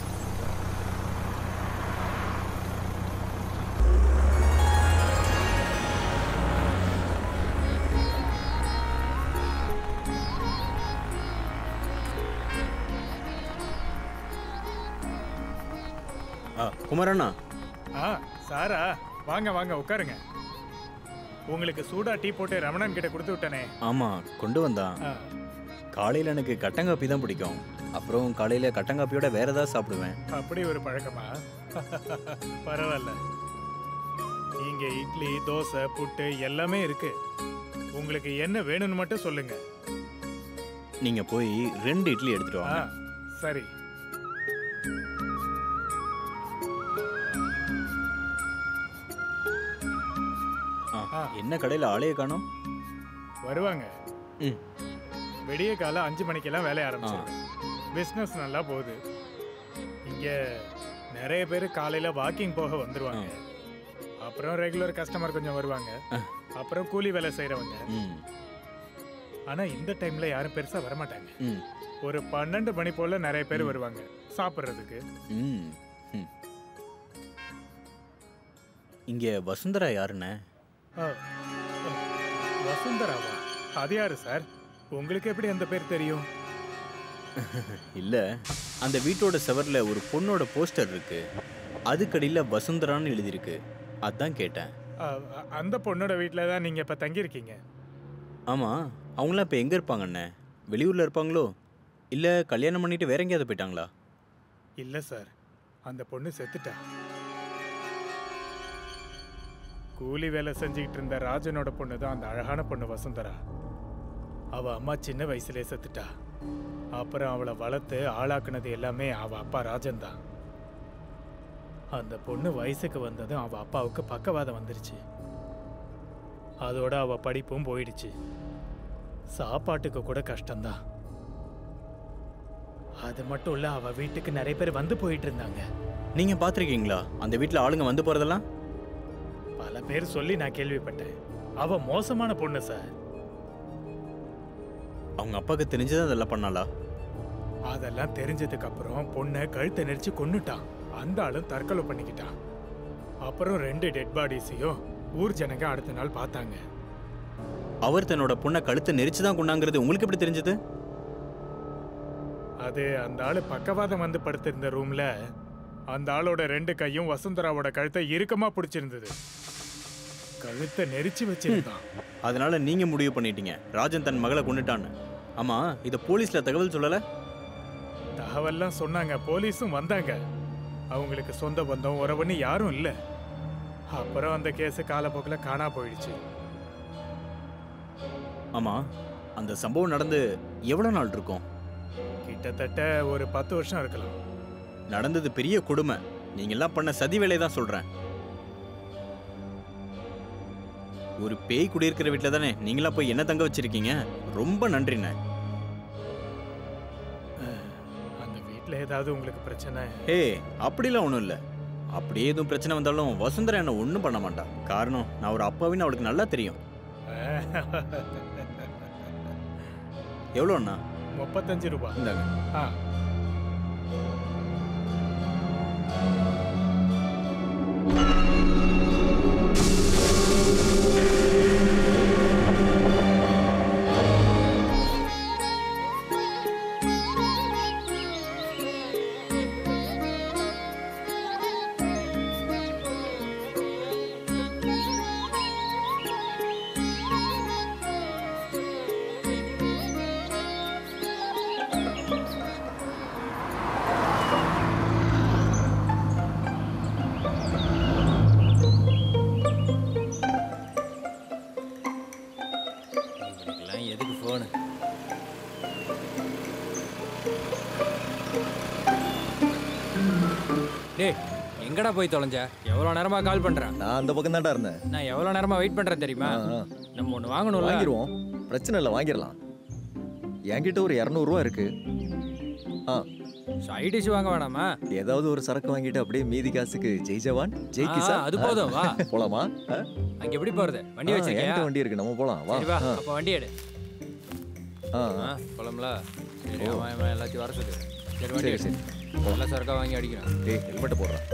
[SPEAKER 4] ஆ குமரண்ணா
[SPEAKER 6] ஆ சாரா வாங்க வாங்க உட்காருங்க உங்களுக்கு சூடா டீ போட்டு ரமணன் கிட்ட கொடுத்து விட்டனே
[SPEAKER 4] ஆமாம் கொண்டு வந்தான்
[SPEAKER 6] ஆ,
[SPEAKER 4] காலையில் எனக்கு கட்டங்காப்பி தான் பிடிக்கும் அப்புறம் காலையில் கட்டங்காப்பியோட வேற ஏதாவது சாப்பிடுவேன்
[SPEAKER 6] அப்படி ஒரு பழக்கமா பரவாயில்ல இங்க இட்லி தோசை புட்டு எல்லாமே இருக்கு உங்களுக்கு என்ன வேணும்னு மட்டும் சொல்லுங்க
[SPEAKER 4] நீங்கள் போய் ரெண்டு இட்லி எடுத்துட்டு
[SPEAKER 6] ஆ
[SPEAKER 4] வாங்க
[SPEAKER 6] சரி
[SPEAKER 4] ஆ,
[SPEAKER 6] ஆ.
[SPEAKER 4] என்ன கடையில் ஆளையே காணோம்
[SPEAKER 6] வருவாங்க
[SPEAKER 4] ம்.
[SPEAKER 6] விடிய காலம் அஞ்சு மணிக்கெல்லாம் வேலைய ஆரம்பிச்சிருவேன் பிஸ்னஸ் நல்லா போகுது இங்க நிறைய பேர் காலையில வாக்கிங் போக வந்துருவாங்க அப்புறம் ரெகுலர் கஸ்டமர் கொஞ்சம் வருவாங்க அப்புறம் கூலி வேலை செய்றவங்க
[SPEAKER 4] ம்
[SPEAKER 6] ஆனா இந்த டைம்ல யாரும் பெருசா வரமாட்டாங்க
[SPEAKER 4] ம்
[SPEAKER 6] ஒரு பன்னெண்டு மணி போல நிறைய பேர் வருவாங்க சாப்பிட்றதுக்கு
[SPEAKER 4] ம் ம் இங்கே வசுந்தரா யாருண்ணே
[SPEAKER 6] ஆ, ஆ, வசுந்தராவா அது யாரு சார் உங்களுக்கு எப்படி அந்த பேர் தெரியும்
[SPEAKER 4] இல்லை அந்த வீட்டோட செவரில் ஒரு பொண்ணோட போஸ்டர் இருக்கு அதுக்கடியில் வசுந்தரான்னு எழுதியிருக்கு அதான் கேட்டேன்
[SPEAKER 6] ஆ, அ- அந்த பொண்ணோட வீட்டில் தான் நீங்கள் இப்போ தங்கியிருக்கீங்க
[SPEAKER 4] ஆமாம் அவங்களாம் இப்போ எங்கே இருப்பாங்கண்ணே வெளியூரில் இருப்பாங்களோ இல்லை கல்யாணம் பண்ணிட்டு வேற எங்கேயாவது போயிட்டாங்களா
[SPEAKER 6] இல்லை சார் அந்த பொண்ணு செத்துட்டா கூலி வேலை செஞ்சுக்கிட்டு இருந்த ராஜனோட பொண்ணு தான் அந்த அழகான பொண்ணு வசுந்தரா அவ அம்மா சின்ன வயசுலயே செத்துட்டா அப்புறம் அவளை வளர்த்து ஆளாக்குனது எல்லாமே அவ அப்பா ராஜன் தான் அந்த பொண்ணு வயசுக்கு வந்ததும் அவ அப்பாவுக்கு பக்கவாதம் வந்துருச்சு அதோட அவ படிப்பும் போயிடுச்சு சாப்பாட்டுக்கு கூட கஷ்டம்தான் அது மட்டும் இல்ல அவ வீட்டுக்கு நிறைய பேர் வந்து போயிட்டு இருந்தாங்க
[SPEAKER 4] நீங்கள் பார்த்துருக்கீங்களா அந்த வீட்டில் ஆளுங்க வந்து போகிறதெல்லாம்
[SPEAKER 6] பல பேர் சொல்லி நான் கேள்விப்பட்டேன் அவ மோசமான பொண்ணு சார்
[SPEAKER 4] அவங்க அப்பாவுக்கு தெரிஞ்சுதான் அதெல்லாம் பண்ணாளா
[SPEAKER 6] அதெல்லாம் தெரிஞ்சதுக்கு அப்புறம் பொண்ணை கழுத்தை நெரிச்சு கொன்னுட்டான் அந்த ஆளும் தற்கொலை பண்ணிக்கிட்டான் அப்புறம் ரெண்டு டெட் பாடிஸையும் ஊர் ஜனங்க அடுத்த நாள் பார்த்தாங்க
[SPEAKER 4] அவர் தன்னோட பொண்ணை கழுத்தை நெரிச்சு தான் கொண்டாங்கிறது உங்களுக்கு எப்படி தெரிஞ்சது
[SPEAKER 6] அது அந்த ஆளு பக்கவாதம் வந்து படுத்திருந்த ரூம்ல அந்த ஆளோட ரெண்டு கையும் வசுந்தராவோட கழுத்தை இறுக்கமா பிடிச்சிருந்தது கழுத்தை நெரிச்சு வச்சிருந்தான்
[SPEAKER 4] அதனால நீங்கள் முடிவு பண்ணிட்டீங்க ராஜன் தன் மகளை கொண்டுட்டான்னு ஆமாம் இதை போலீஸில் தகவல் சொல்லலை
[SPEAKER 6] தகவல்லாம் சொன்னாங்க போலீஸும் வந்தாங்க அவங்களுக்கு சொந்த பந்தம் உறவுன்னு யாரும் இல்லை அப்புறம் அந்த கேஸ் காலப்போக்கில் காணா போயிடுச்சு
[SPEAKER 4] ஆமாம் அந்த சம்பவம் நடந்து எவ்வளோ நாள் இருக்கும்
[SPEAKER 6] கிட்டத்தட்ட ஒரு பத்து வருஷம் இருக்கலாம்
[SPEAKER 4] நடந்தது பெரிய கொடுமை நீங்கெல்லாம் பண்ண சதி வேலையை தான் சொல்கிறேன் ஒரு பேய் குடியிருக்கிற வீட்டில் தானே நீங்களா போய் என்ன தங்க வச்சிருக்கீங்க ரொம்ப நன்றிண்ணே
[SPEAKER 6] அந்த வீட்டில் ஏதாவது உங்களுக்கு பிரச்சனை
[SPEAKER 4] ஏ அப்படிலாம் ஒன்றும் இல்லை அப்படியே எதுவும் பிரச்சனை வந்தாலும் வசுந்தரா என்ன ஒன்றும் பண்ண மாட்டா காரணம் நான் ஒரு அப்பாவின்னு அவளுக்கு நல்லா தெரியும் எவ்வளோண்ணா
[SPEAKER 6] முப்பத்தஞ்சு ரூபாய்
[SPEAKER 4] இந்தாங்க
[SPEAKER 6] ஆ
[SPEAKER 7] இவனுக்கெல்லாம் எதுக்கு ஃபோனு டேய் எங்கடா போய் தொலைஞ்ச எவ்வளோ நேரமா கால் பண்றேன்
[SPEAKER 9] நான் அந்த பக்கம் தான்டா இருந்தேன்
[SPEAKER 7] நான் எவ்வளோ நேரமா வெயிட் பண்றேன் தெரியுமா
[SPEAKER 9] ஆ, ஆ.
[SPEAKER 7] நம்ம ஒன்று வாங்கணும்ல
[SPEAKER 9] வாங்கிடுவோம் பிரச்சனை இல்லை வாங்கிடலாம் என்கிட்ட ஒரு இரநூறுவா இருக்கு ஆ
[SPEAKER 7] சைட் டிஷ் வாங்க வேணாமா
[SPEAKER 9] ஏதாவது ஒரு சரக்கு வாங்கிட்டு அப்படியே மீதி காசுக்கு ஜெய் ஜவான் ஜெய்
[SPEAKER 7] ஆ,
[SPEAKER 9] கிசான்
[SPEAKER 7] அது போதும், வா.
[SPEAKER 9] போலாமா ஆ?
[SPEAKER 7] அங்க எப்படி போறது வண்டி
[SPEAKER 9] ஆ,
[SPEAKER 7] வச்சிருக்கியா
[SPEAKER 9] என்கிட்ட வண்டி இருக்கு நம்ம போலாம் வா
[SPEAKER 7] சரி வா
[SPEAKER 9] ஆ,
[SPEAKER 7] அப்ப வண்டி எடு
[SPEAKER 9] ஆ,
[SPEAKER 7] ஆ
[SPEAKER 9] ஆ.
[SPEAKER 7] போலாம்ல சரி
[SPEAKER 9] ஓ.
[SPEAKER 7] அவன் இவன் எல்லாத்தையும் வர சொல்லு சரி வண்டி
[SPEAKER 9] சரி
[SPEAKER 7] எடு
[SPEAKER 9] சரி
[SPEAKER 7] நல்ல சரக்கா வாங்கி அடிக்கிறேன்
[SPEAKER 9] டேய் ஹெல்மெட்டை போடுறேன்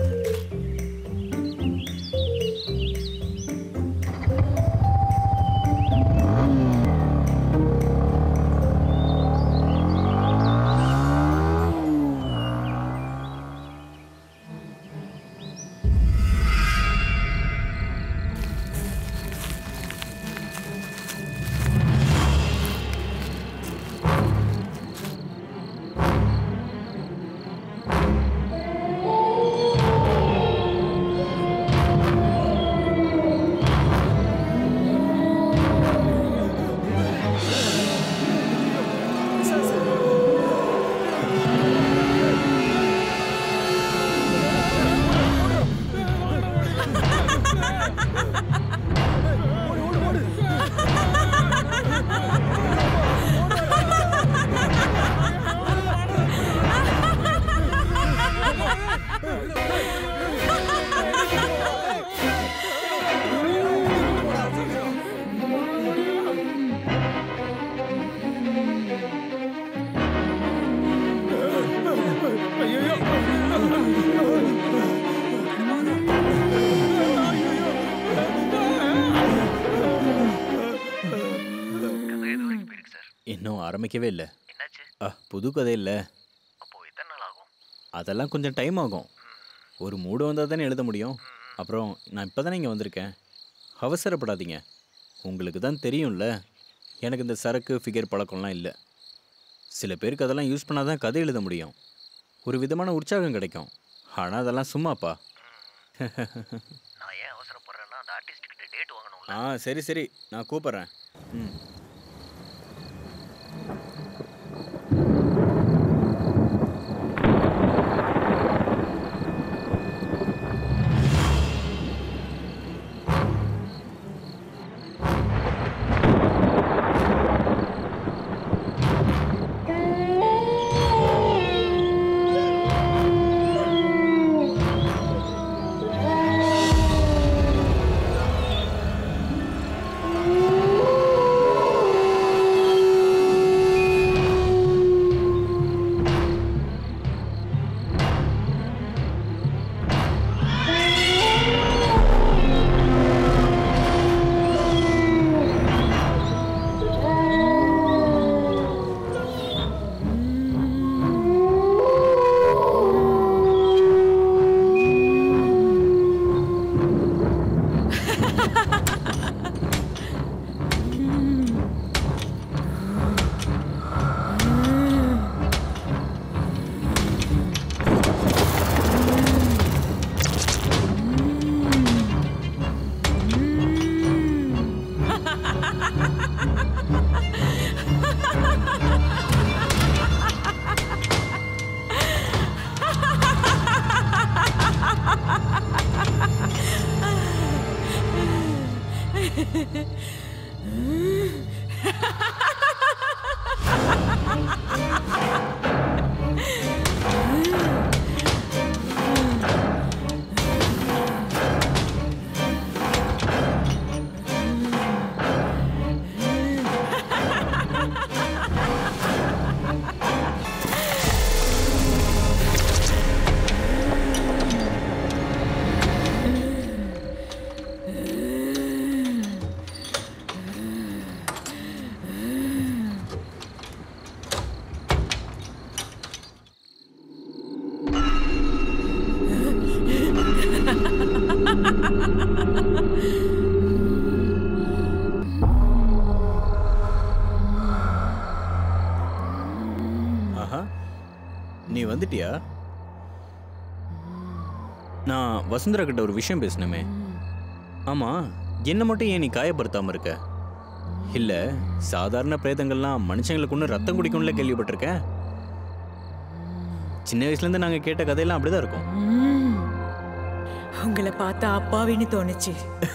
[SPEAKER 4] இன்னும் ஆரம்பிக்கவே இல்லை ஆ புது கதை இல்லை அதெல்லாம் கொஞ்சம் டைம் ஆகும் ஒரு மூடு வந்தால் தானே எழுத முடியும் அப்புறம் நான் இப்போ தானே இங்கே வந்திருக்கேன் அவசரப்படாதீங்க உங்களுக்கு தான் தெரியும்ல எனக்கு இந்த சரக்கு ஃபிகர் பழக்கம்லாம் இல்லை சில பேருக்கு அதெல்லாம் யூஸ் பண்ணால் தான் கதை எழுத முடியும் ஒரு விதமான உற்சாகம் கிடைக்கும் ஆனால் அதெல்லாம் சும்மாப்பா
[SPEAKER 5] நான் ஏன் அவசரப்படுறேன்னா அந்த ஆர்டிஸ்ட் கிட்ட டேட் வாங்கணும்ல
[SPEAKER 4] ஆ சரி சரி நான் கூப்பிட்றேன் ம் ஆஹா நீ வந்துட்டியா நான் வசுந்தரா கிட்ட ஒரு விஷயம் பேசணுமே ஆமா என்ன மட்டும் ஏன் நீ காயப்படுத்தாம இருக்க இல்ல சாதாரண பிரேதங்கள்லாம் மனுஷங்களுக்கு ஒன்று ரத்தம் குடிக்கும்ல கேள்விப்பட்டிருக்கேன் சின்ன வயசுல இருந்து நாங்க கேட்ட கதையெல்லாம் அப்படிதான் இருக்கும்
[SPEAKER 8] ம். உங்களை பார்த்தா அப்பாவின்னு தோணுச்சு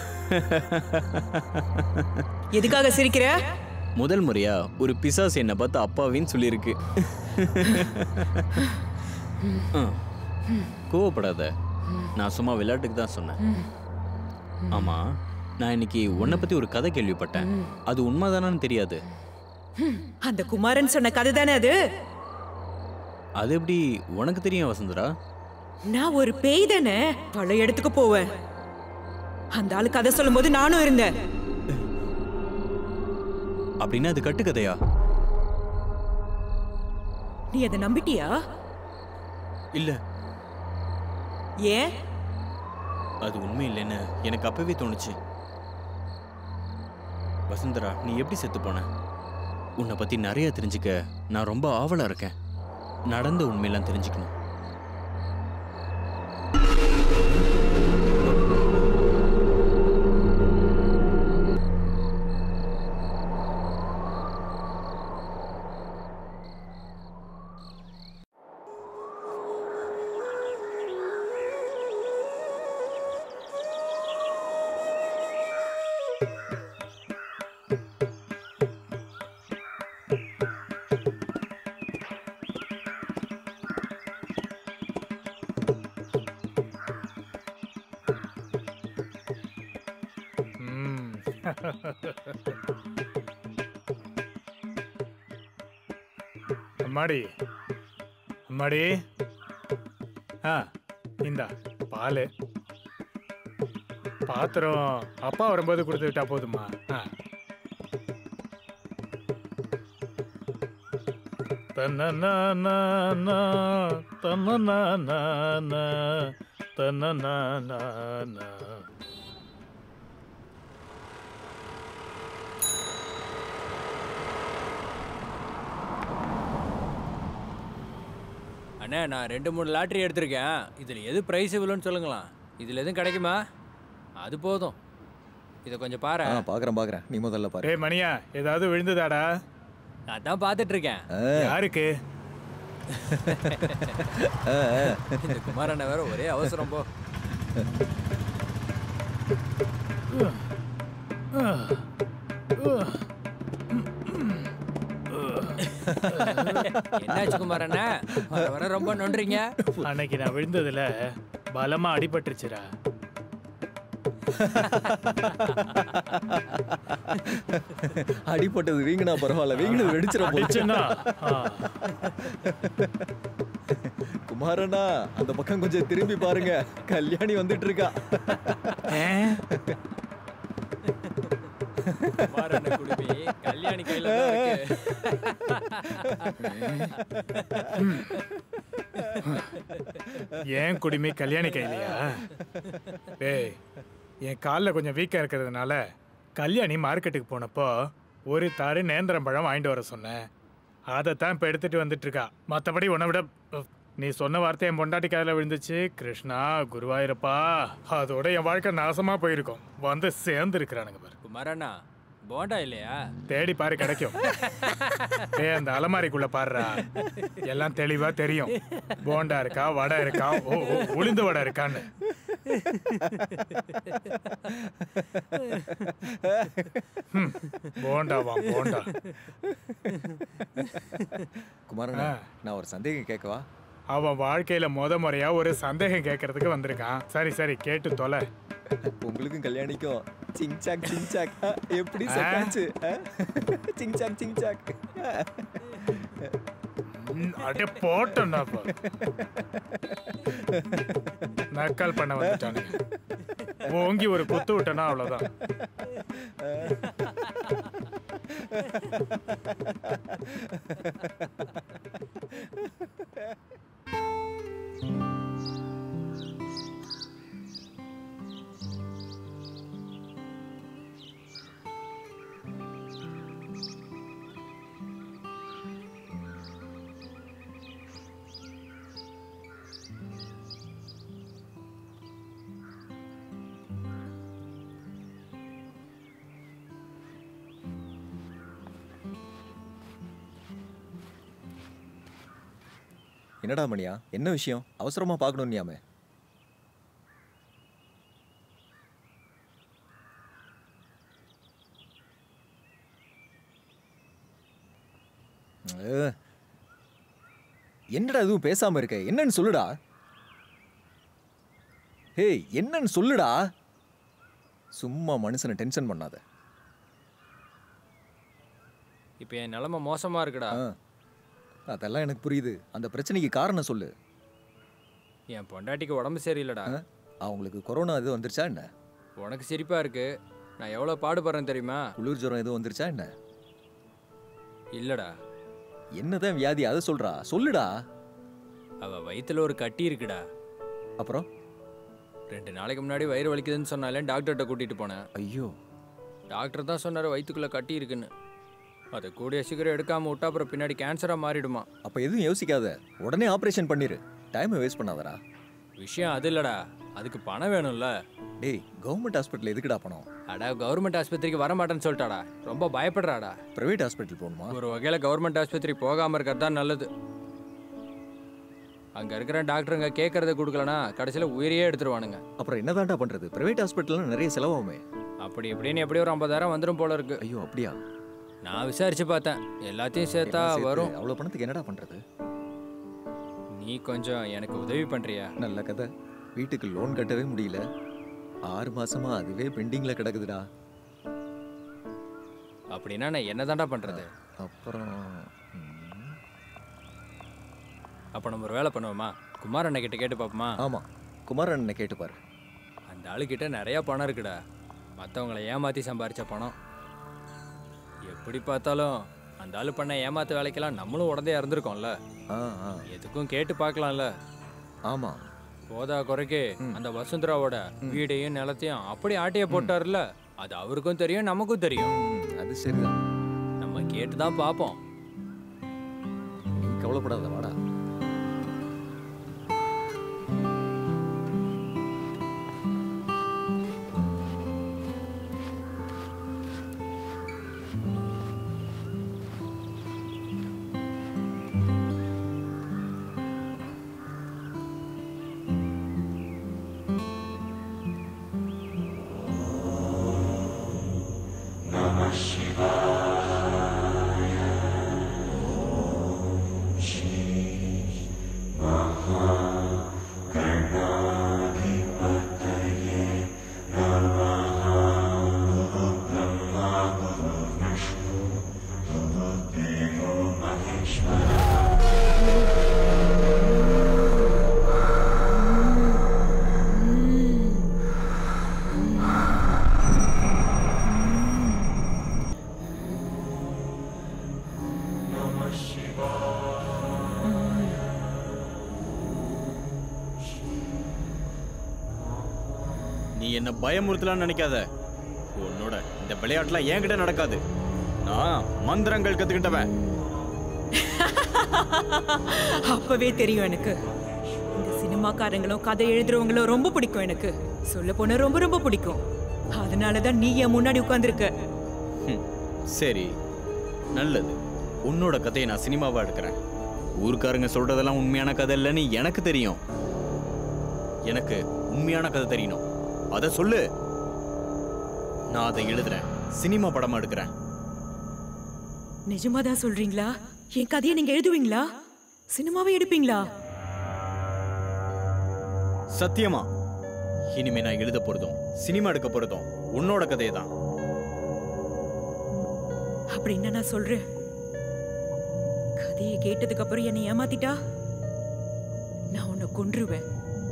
[SPEAKER 8] எதுக்காக சிரிக்கிற
[SPEAKER 4] முதல் முறையா ஒரு பிசாஸ் என்னை பார்த்து அப்பாவின்னு சொல்லியிருக்கு ஆ, கோவப்படாத நான் சும்மா விளையாட்டுக்கு தான் சொன்னேன் ஆமா நான் இன்னைக்கு உன்னை பத்தி ஒரு கதை கேள்விப்பட்டேன் அது உண்மைதானான்னு தெரியாது
[SPEAKER 8] அந்த குமாரன் சொன்ன கதை தானே அது
[SPEAKER 4] அது எப்படி உனக்கு தெரியும் வசந்தரா
[SPEAKER 8] நான் ஒரு பேய் தானே பல இடத்துக்கு போவேன் அந்த ஆளு கதை சொல்லும்போது நானும் இருந்தேன்
[SPEAKER 4] அப்படின்னா அது கட்டுக்கதையா
[SPEAKER 8] நீ அதை நம்பிட்டியா
[SPEAKER 4] இல்ல
[SPEAKER 8] ஏன்
[SPEAKER 4] அது உண்மை இல்லைன்னு எனக்கு அப்பவே தோணுச்சு வசுந்தரா நீ எப்படி செத்து போன உன்னை பத்தி நிறைய தெரிஞ்சுக்க நான் ரொம்ப ஆவலா இருக்கேன் நடந்த உண்மையெல்லாம் தெரிஞ்சுக்கணும்
[SPEAKER 6] ம். அம்மாடி அம்மாடி ஆ இந்தா பால் பாத்திரம் அப்பா வரும்போது கொடுத்து விட்டா போதுமா ஆ தன்னனா தன்னனா தன்னனா
[SPEAKER 7] அண்ணே நான் ரெண்டு மூணு லாட்ரி எடுத்திருக்கேன் இதில் எது ப்ரைஸ் இவ்வளோன்னு சொல்லுங்களேன் இதில் எதுவும் கிடைக்குமா அது போதும் இதை கொஞ்சம் பாரு
[SPEAKER 9] ஆ பார்க்குறேன் பார்க்குறேன் நீ முதல்ல பாரு
[SPEAKER 6] டேய் மணியா ஏதாவது விழுந்ததாடா
[SPEAKER 7] அதான் பார்த்துட்டு இருக்கேன்
[SPEAKER 6] யாருக்கு
[SPEAKER 7] இந்த குமாரண்ண வேற ஒரே அவசரம் போ என்னாச்சு குமாரண்ண வர வர ரொம்ப நொன்றீங்க
[SPEAKER 6] அன்னைக்கு நான் விழுந்ததுல பலமா அடிபட்டுருச்சுடா
[SPEAKER 9] அடிப்பட்டது வீங்கினா பரவாயில்ல வீங்கினது வெடிச்சிட
[SPEAKER 6] அடிச்சுன்னா, ஆ.
[SPEAKER 9] குமாரண்ணா அந்த பக்கம் கொஞ்சம் திரும்பி பாருங்க கல்யாணி வந்துட்டு இருக்கா
[SPEAKER 7] குமாரண்ண குடுமி கல்யாணி கையில தான் இருக்கு
[SPEAKER 6] ஏன் குடிமை கல்யாணி கையிலையா டேய் என் காலில் கொஞ்சம் வீக்காக இருக்கிறதுனால கல்யாணி மார்க்கெட்டுக்கு போனப்போ ஒரு தாரு நேந்திரம் பழம் வாங்கிட்டு வர சொன்னேன் அதைத்தான் இப்போ எடுத்துட்டு வந்துட்டு இருக்கா மற்றபடி உன்னை விட உஃப், நீ சொன்ன வார்த்தை என் பொண்டாட்டி காதில் விழுந்துச்சு கிருஷ்ணா குருவாயிருப்பா அதோட என் வாழ்க்கை நாசமாக போயிருக்கும் வந்து சேர்ந்து இருக்கிறானுங்க பாரு
[SPEAKER 7] குமாரண்ணா போண்டா இல்லையா
[SPEAKER 6] தேடி பாரு கிடைக்கும் ஏய் அந்த அலமாரிக்குள்ள பாருடா எல்லாம் தெளிவா தெரியும் போண்டா இருக்கா வடை இருக்கா ஓ ஓ, உளுந்து வடை இருக்கான்னு ஹம், போண்டாவா போண்டா
[SPEAKER 9] குமாரண்ணா
[SPEAKER 6] ஆ.
[SPEAKER 9] நான் ஒரு சந்தேகம் கேட்கவா
[SPEAKER 6] அவன் வாழ்க்கையில முத முறையா ஒரு சந்தேகம் கேட்கறதுக்கு வந்திருக்கான் சரி சரி கேட்டு தொலை
[SPEAKER 9] உங்களுக்கும் கல்யாணிக்கும் சிங் சாக் சிங் சாக் ஆ, எப்படி
[SPEAKER 6] ஆ?
[SPEAKER 9] செட்டாச்சு சிங் சாக் சிங் சாக்
[SPEAKER 6] ம், அடே போட்டோம்டா இப்போ. நக்கல் பண்ண வந்துட்டானுங்க ஓங்கி ஒரு குத்து விட்டனா அவ்வளவுதான்
[SPEAKER 9] என்னடா மணியா என்ன விஷயம் அவசரமா பார்க்கணும் நீயாமே அஹ். என்னடா எதுவும் பேசாம இருக்க என்னன்னு சொல்லுடா ஹேய் என்னன்னு சொல்லுடா சும்மா மனுஷனை டென்ஷன் பண்ணாத
[SPEAKER 7] இப்போ என் நிலைமை மோசமா இருக்குடா
[SPEAKER 9] ஆ. அதெல்லாம் எனக்கு புரியுது அந்த பிரச்சனைக்கு காரணம் சொல்லு
[SPEAKER 7] என் பொண்டாட்டிக்கு உடம்பு சரியில்லைடா
[SPEAKER 9] ஆ? அவங்களுக்கு கொரோனா எதுவும் வந்துருச்சா என்ன
[SPEAKER 7] உனக்கு சிரிப்பா இருக்கு நான் எவ்வளோ பாடுபடுறேன் தெரியுமா
[SPEAKER 9] குளிர் ஜுரம் எதுவும் வந்துருச்சா என்ன
[SPEAKER 7] இல்லடா
[SPEAKER 9] என்னதான் வியாதி அதை சொல்றா சொல்லுடா
[SPEAKER 7] அவ வயித்துல ஒரு கட்டி இருக்குடா
[SPEAKER 9] அப்புறம்
[SPEAKER 7] ரெண்டு நாளைக்கு முன்னாடி வயிறு வலிக்குதுன்னு சொன்னாலே டாக்டர்கிட்ட கூட்டிட்டு போனேன்
[SPEAKER 9] ஐயோ
[SPEAKER 7] டாக்டர் தான் சொன்னார் வயிற்றுக்குள்ள கட்டி இருக்குன்னு அதை கூடிய சீக்கிரம் எடுக்காம விட்டா அப்புறம் பின்னாடி கேன்சரா மாறிடுமா
[SPEAKER 9] அப்ப எதுவும் யோசிக்காத உடனே ஆபரேஷன் பண்ணிரு டைமை வேஸ்ட் பண்ணாதடா
[SPEAKER 7] விஷயம் அது இல்லடா அதுக்கு பணம் வேணும்ல
[SPEAKER 9] டேய் கவர்மெண்ட் ஹாஸ்பிட்டல் எதுக்குடா பணம்
[SPEAKER 7] அடா கவர்மெண்ட் ஆஸ்பத்திரிக்கு வர மாட்டேன்னு சொல்லிட்டாடா ரொம்ப பயப்படுறாடா
[SPEAKER 9] பிரைவேட் ஹாஸ்பிட்டல் போகணுமா
[SPEAKER 7] ஒரு வகையில் கவர்மெண்ட் ஆஸ்பத்திரி போகாம இருக்கிறது தான் நல்லது அங்க இருக்கிற டாக்டருங்க கேட்கறத கொடுக்கலனா கடைசியில் உயிரையே எடுத்துருவானுங்க
[SPEAKER 9] அப்புறம் என்னதான்டா பண்றது பிரைவேட் ஹாஸ்பிட்டல்ல நிறைய செலவாகுமே
[SPEAKER 7] அப்படி இப்படின்னு எப்படியும் ஒரு ஐம்பதாயிரம் வந்துடும் போல இருக்கு
[SPEAKER 9] ஐயோ அப்படியா
[SPEAKER 7] நான் விசாரிச்சு பார்த்தேன் எல்லாத்தையும் சேர்த்தா
[SPEAKER 9] எல்லாம் சேர்த்து
[SPEAKER 7] வரும்
[SPEAKER 9] அவ்வளவு பணத்துக்கு என்னடா பண்றது
[SPEAKER 7] நீ கொஞ்சம் எனக்கு உதவி பண்றியா
[SPEAKER 9] நல்ல கதை வீட்டுக்கு லோன் கட்டவே முடியல ஆறு மாசமா அதுவே பெண்டிங்ல கிடக்குதுடா
[SPEAKER 7] அப்படின்னா நான் என்னதான்டா பண்றது
[SPEAKER 9] அப்புறம் ம்,
[SPEAKER 7] அப்போ நம்ம ஒரு வேலை பண்ணுவோமா குமார் அண்ணன் கிட்ட கேட்டு பார்ப்போமா
[SPEAKER 9] ஆமா குமாரன் அண்ணனை கேட்டு பாரு
[SPEAKER 7] அந்த ஆளுக்கிட்ட நிறையா பணம் இருக்குடா மற்றவங்கள ஏமாற்றி சம்பாரிச்ச பணம் எப்படி பார்த்தாலும் அந்த ஆளு பண்ண ஏமாத்து வேலைக்கெல்லாம் நம்மளும் உடனே இறந்துருக்கோம்ல
[SPEAKER 9] ஆ ஆ
[SPEAKER 7] எதுக்கும் கேட்டு பார்க்கலாம்ல
[SPEAKER 9] ஆமா
[SPEAKER 7] போதா குறைக்கு அந்த வசுந்தராவோட வீடையும் நிலத்தையும் அப்படி ஆட்டைய போட்டாருல்ல அது அவருக்கும் தெரியும் நமக்கும் தெரியும்
[SPEAKER 9] ம், அது சரிதான்
[SPEAKER 7] நம்ம கேட்டு தான் பார்ப்போம்
[SPEAKER 9] நீ கவலைப்படாத வாடா
[SPEAKER 4] நீ என்ன பயமுறுத்தலாம்னு நினைக்காத உன்னோட இந்த விளையாட்டுலாம் என்கிட்ட நடக்காது நான் மந்திரங்கள் கத்துக்கிட்டவன்
[SPEAKER 8] அப்பவே தெரியும் எனக்கு இந்த சினிமாக்காரங்களும் கதை எழுதுறவங்களும் ரொம்ப பிடிக்கும் எனக்கு சொல்ல போனா ரொம்ப ரொம்ப பிடிக்கும் அதனால தான் நீ என் முன்னாடி உட்கார்ந்திருக்க
[SPEAKER 4] ஹம், சரி நல்லது உன்னோட கதையை நான் சினிமாவா எடுக்கிறேன் ஊர்க்காரங்க சொல்றதெல்லாம் உண்மையான கதை இல்லைன்னு எனக்கு தெரியும் எனக்கு உண்மையான கதை தெரியணும் அதை சொல்லு நான் அதை எழுதுறேன் சினிமா படமா எடுக்கிறேன்
[SPEAKER 8] நிஜமாதான் சொல்றீங்களா என் கதையை நீங்க எழுதுவீங்களா சினிமாவை எடுப்பீங்களா
[SPEAKER 4] சத்தியமா இனிமே நான் எழுத போறதும் சினிமா எடுக்க போறதும் உன்னோட கதையை தான்
[SPEAKER 8] அப்படின்னா நான் சொல்றேன் கதையை கேட்டதுக்கு அப்புறம் என்னை ஏமாத்திட்டா நான் உன்னை கொன்றுவேன்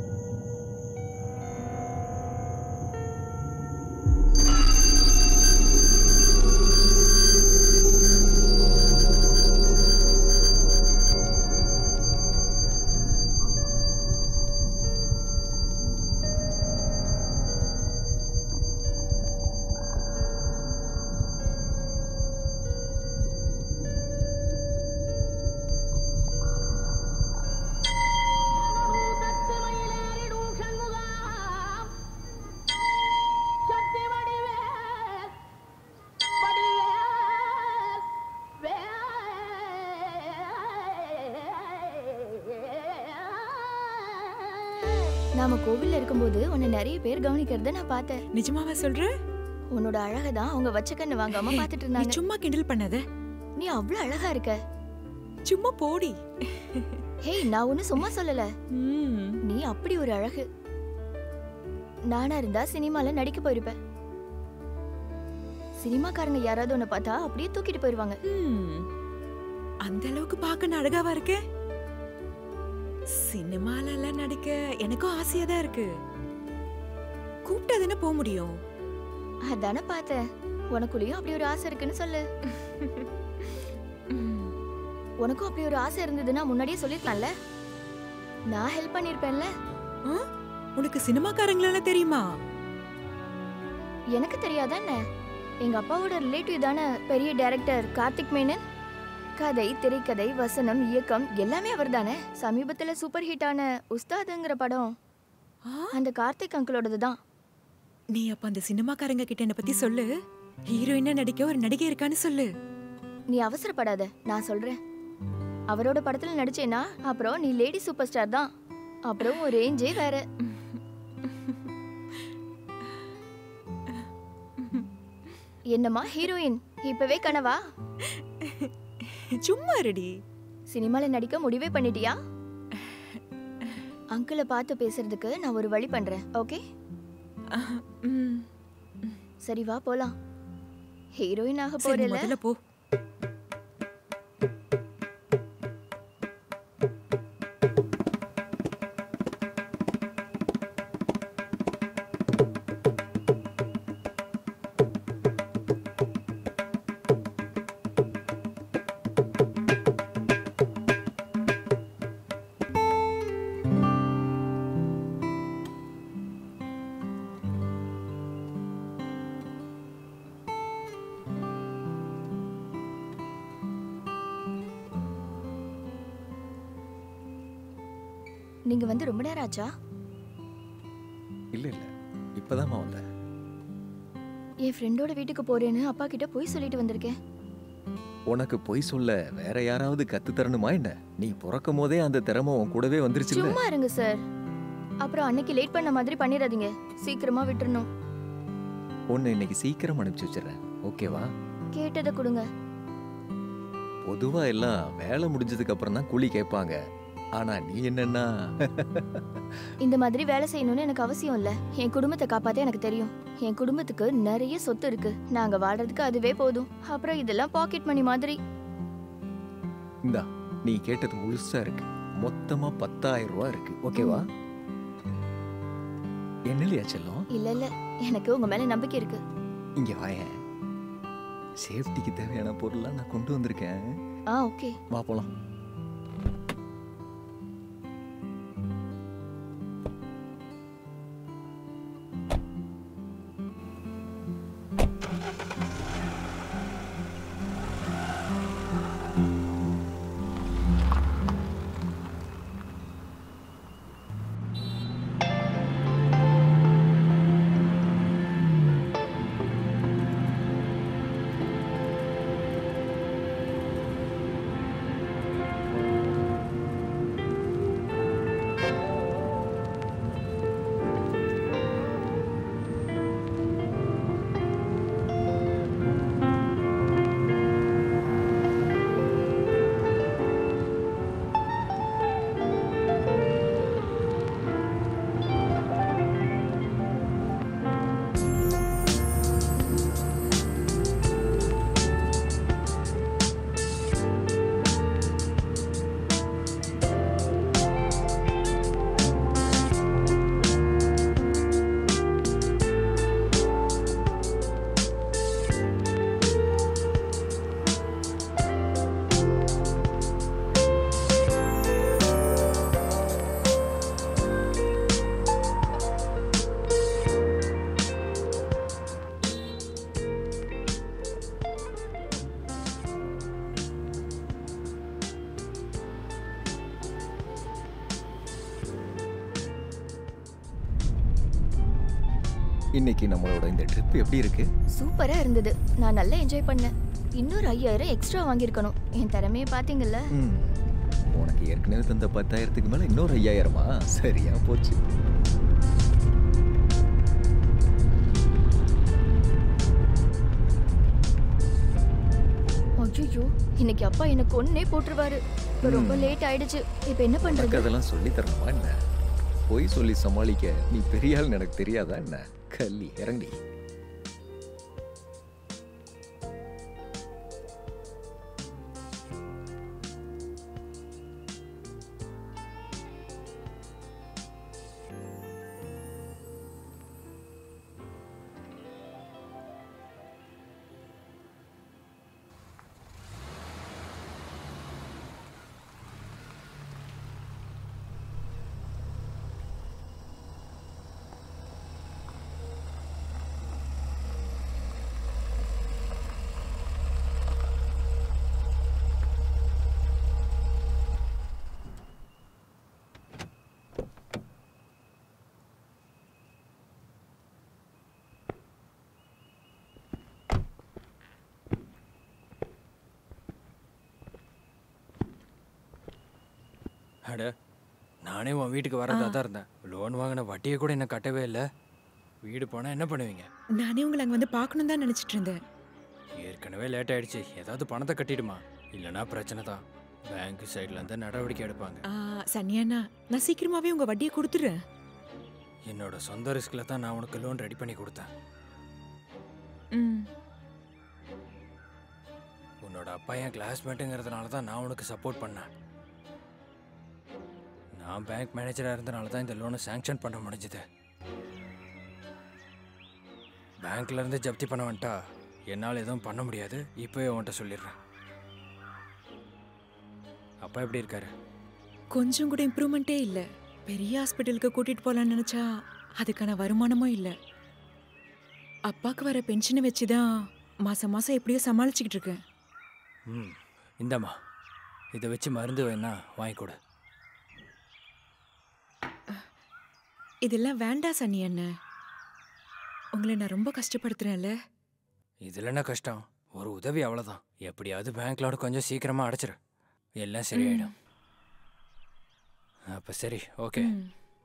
[SPEAKER 11] நாம கோவில்ல இருக்கும்போது உன்னை நிறைய பேர் கவனிக்கிறத நான் பார்த்தேன்
[SPEAKER 8] நிஜமாவா சொல்ற
[SPEAKER 11] உன்னோட அழகை தான் அவங்க வச்ச கண்ணு வாங்காம பார்த்துட்டு
[SPEAKER 8] நீ
[SPEAKER 11] இருந்தாங்க
[SPEAKER 8] சும்மா கிண்டல் பண்ணாத
[SPEAKER 11] நீ அவ்வளவு அழகா இருக்க
[SPEAKER 8] சும்மா போடி
[SPEAKER 11] ஹேய் நான் ஒன்னும் சும்மா சொல்லல
[SPEAKER 8] ம்.
[SPEAKER 11] நீ அப்படி ஒரு அழகு நானா இருந்தா சினிமால நடிக்க போயிருப்பேன் சினிமாக்காரங்க யாராவது உன்னை பார்த்தா அப்படியே தூக்கிட்டு போயிருவாங்க
[SPEAKER 8] ம். அந்த அளவுக்கு பார்க்க நான் அழகாவா இருக்கேன் சினிமால எல்லாம் நடிக்க எனக்கும் ஆசையா தான் இருக்கு கூப்பிட்டா தானே போக முடியும்
[SPEAKER 11] அதானே பார்த்தேன் உனக்குள்ளேயும் அப்படி ஒரு ஆசை இருக்குன்னு சொல்லு ம். உனக்கும் அப்படி ஒரு ஆசை இருந்ததுன்னா முன்னாடியே சொல்லிருக்கலாம்ல நான் ஹெல்ப் பண்ணிருப்பேன்ல
[SPEAKER 8] ஆ? உனக்கு சினிமாக்காரங்களெல்லாம் தெரியுமா
[SPEAKER 11] எனக்கு தெரியாதா என்ன எங்க அப்பாவோட ரிலேட்டிவ் தானே பெரிய டைரக்டர் கார்த்திக் மேனன் கதை திரைக்கதை வசனம் இயக்கம் எல்லாமே அவர்தானே சமீபத்துல சூப்பர் ஹிட்டான உஸ்தாதுங்கிற படம் அந்த கார்த்திக் அங்கிளோடது தான்
[SPEAKER 8] நீ அப்ப அந்த சினிமாக்காரங்க கிட்ட என்ன பத்தி சொல்லு ஹீரோயினா நடிக்க ஒரு நடிகை இருக்கான்னு சொல்லு
[SPEAKER 11] நீ அவசரப்படாத நான் சொல்றேன் அவரோட படத்துல நடிச்சேனா அப்புறம் நீ லேடி சூப்பர் ஸ்டார் தான் அப்புறம் ஒரு ரேஞ்சே வேற என்னம்மா ஹீரோயின் இப்பவே கனவா
[SPEAKER 8] சும்மா ரெடி
[SPEAKER 11] சினிமால நடிக்க முடிவே பண்ணிட்டியா அங்கிளை பார்த்து பேசுறதுக்கு நான் ஒரு வழி பண்றேன் ஓகே சரி வா போலாம் ஹீரோயின் ஆக
[SPEAKER 8] சரி
[SPEAKER 11] போறல
[SPEAKER 8] முதல்ல போ
[SPEAKER 11] நீங்க வந்து ரொம்ப நேரம் ஆச்சா
[SPEAKER 9] இல்ல இல்ல இப்பதாம்மா வந்தேன்
[SPEAKER 11] என் ஃப்ரெண்டோட வீட்டுக்கு போறேன்னு அப்பா கிட்ட போய் சொல்லிட்டு வந்திருக்கேன்
[SPEAKER 9] உனக்கு பொய் சொல்ல வேற யாராவது கத்து தரணுமா என்ன நீ பிறக்கும் போதே அந்த திறமை உன் கூடவே வந்துருச்சுல்ல
[SPEAKER 11] சும்மா இருங்க சார் அப்புறம் அன்னைக்கு லேட் பண்ண மாதிரி பண்ணிடாதீங்க சீக்கிரமா விட்டுறணும்
[SPEAKER 9] உன்னை இன்னைக்கு சீக்கிரம் அனுப்பிச்சு வச்சிடறேன் ஓகேவா
[SPEAKER 11] கேட்டதை கொடுங்க
[SPEAKER 9] பொதுவா எல்லாம் வேலை முடிஞ்சதுக்கு அப்புறம் தான் கூலி கேட்பாங்க ஆனா நீ என்னன்னா
[SPEAKER 11] இந்த மாதிரி வேலை செய்யணும்னு எனக்கு அவசியம் இல்ல என் குடும்பத்தை காப்பாத்த எனக்கு தெரியும் என் குடும்பத்துக்கு நிறைய சொத்து இருக்கு நாங்க வாழ்றதுக்கு அதுவே போதும் அப்புறம் இதெல்லாம் பாக்கெட் மணி மாதிரி
[SPEAKER 9] இந்தா நீ கேட்டது முழுசா இருக்கு மொத்தமா பத்தாயிரம் ரூபாய் இருக்கு ஓகேவா என்னலையா செல்லம்
[SPEAKER 11] இல்ல இல்ல எனக்கு உங்க மேல நம்பிக்கை இருக்கு
[SPEAKER 9] இங்க வாயேன் சேஃப்டிக்கு தேவையான பொருள்லாம் நான் கொண்டு வந்திருக்கேன்
[SPEAKER 11] ஆ ஓகே
[SPEAKER 9] வா போலாம் இன்னைக்கு நம்மளோட இந்த ட்ரிப் எப்படி இருக்கு
[SPEAKER 11] சூப்பரா இருந்தது நான் நல்லா என்ஜாய் பண்ணேன் இன்னொரு ஐயாயிரம் எக்ஸ்ட்ரா வாங்கியிருக்கணும் என் திறமையை பார்த்தீங்கல்ல
[SPEAKER 9] ம். உனக்கு ஏற்கனவே தந்த பத்தாயிரத்துக்கு மேல இன்னொரு ஐயாயிரமா சரியா போச்சு
[SPEAKER 11] ஐயோ இன்னைக்கு அப்பா எனக்கு ஒன்னே போட்டுருவாரு இப்ப ரொம்ப லேட் ஆயிடுச்சு இப்ப என்ன
[SPEAKER 9] உனக்கு
[SPEAKER 11] பண்றது
[SPEAKER 9] அதெல்லாம் சொல்லி தரணுமா என்ன பொய் சொல்லி சமாளிக்க நீ பெரிய ஆள்னு எனக்கு தெரியாதா என்ன கல்லி இறங்கி
[SPEAKER 7] அட நானே உன் வீட்டுக்கு வரதா தான் இருந்தேன் லோன் வாங்கின வட்டியை கூட என்ன கட்டவே இல்லை வீடு போனால் என்ன பண்ணுவீங்க
[SPEAKER 8] நானே உங்களை அங்கே வந்து பார்க்கணும் தான் நினச்சிட்டு இருந்தேன்
[SPEAKER 7] ஏற்கனவே லேட் ஆயிடுச்சு ஏதாவது பணத்தை கட்டிடுமா இல்லைன்னா பிரச்சனை தான் பேங்க் சைட்ல இருந்து நடவடிக்கை எடுப்பாங்க
[SPEAKER 8] ஆ, சன்னியாண்ணா நான் சீக்கிரமாவே உங்க வட்டியை கொடுத்துறேன்
[SPEAKER 7] என்னோட சொந்த ரிஸ்கில் தான் நான் உனக்கு லோன் ரெடி பண்ணி கொடுத்தேன்
[SPEAKER 8] ம்
[SPEAKER 7] உன்னோட அப்பா என் கிளாஸ்மேட்டுங்கிறதுனால தான் நான் உனக்கு சப்போர்ட் பண்ணேன் நான் பேங்க் மேனேஜராக இருந்தனால தான் இந்த லோனை சேங்ஷன் பண்ண முடிஞ்சுது பேங்க்ல இருந்து ஜப்தி பண்ண வந்துட்டா என்னால் எதுவும் பண்ண முடியாது இப்போவே உன்கிட்ட சொல்லிடுறேன் அப்பா எப்படி இருக்காரு
[SPEAKER 8] கொஞ்சம் கூட இம்ப்ரூவ்மெண்ட்டே இல்லை பெரிய ஹாஸ்பிட்டலுக்கு கூட்டிட்டு போகலான்னு நினச்சா அதுக்கான வருமானமும் இல்லை அப்பாவுக்கு வர பென்ஷனை வச்சு தான் மாதம் மாதம் எப்படியோ சமாளிச்சுக்கிட்டு இருக்கேன்
[SPEAKER 7] ம் இந்தாம்மா இதை வச்சு மருந்து வேணா வாங்கி கொடு
[SPEAKER 8] இதெல்லாம் வேண்டாம் சன்னி அண்ணன் உங்களை நான் ரொம்ப கஷ்டப்படுத்துறேன்ல
[SPEAKER 7] இதில் என்ன கஷ்டம் ஒரு உதவி அவ்வளோதான் எப்படியாவது பேங்க் லோன் கொஞ்சம் சீக்கிரமாக அடைச்சிரு எல்லாம் சரியாயிடும் அப்போ சரி ஓகே
[SPEAKER 8] ம்.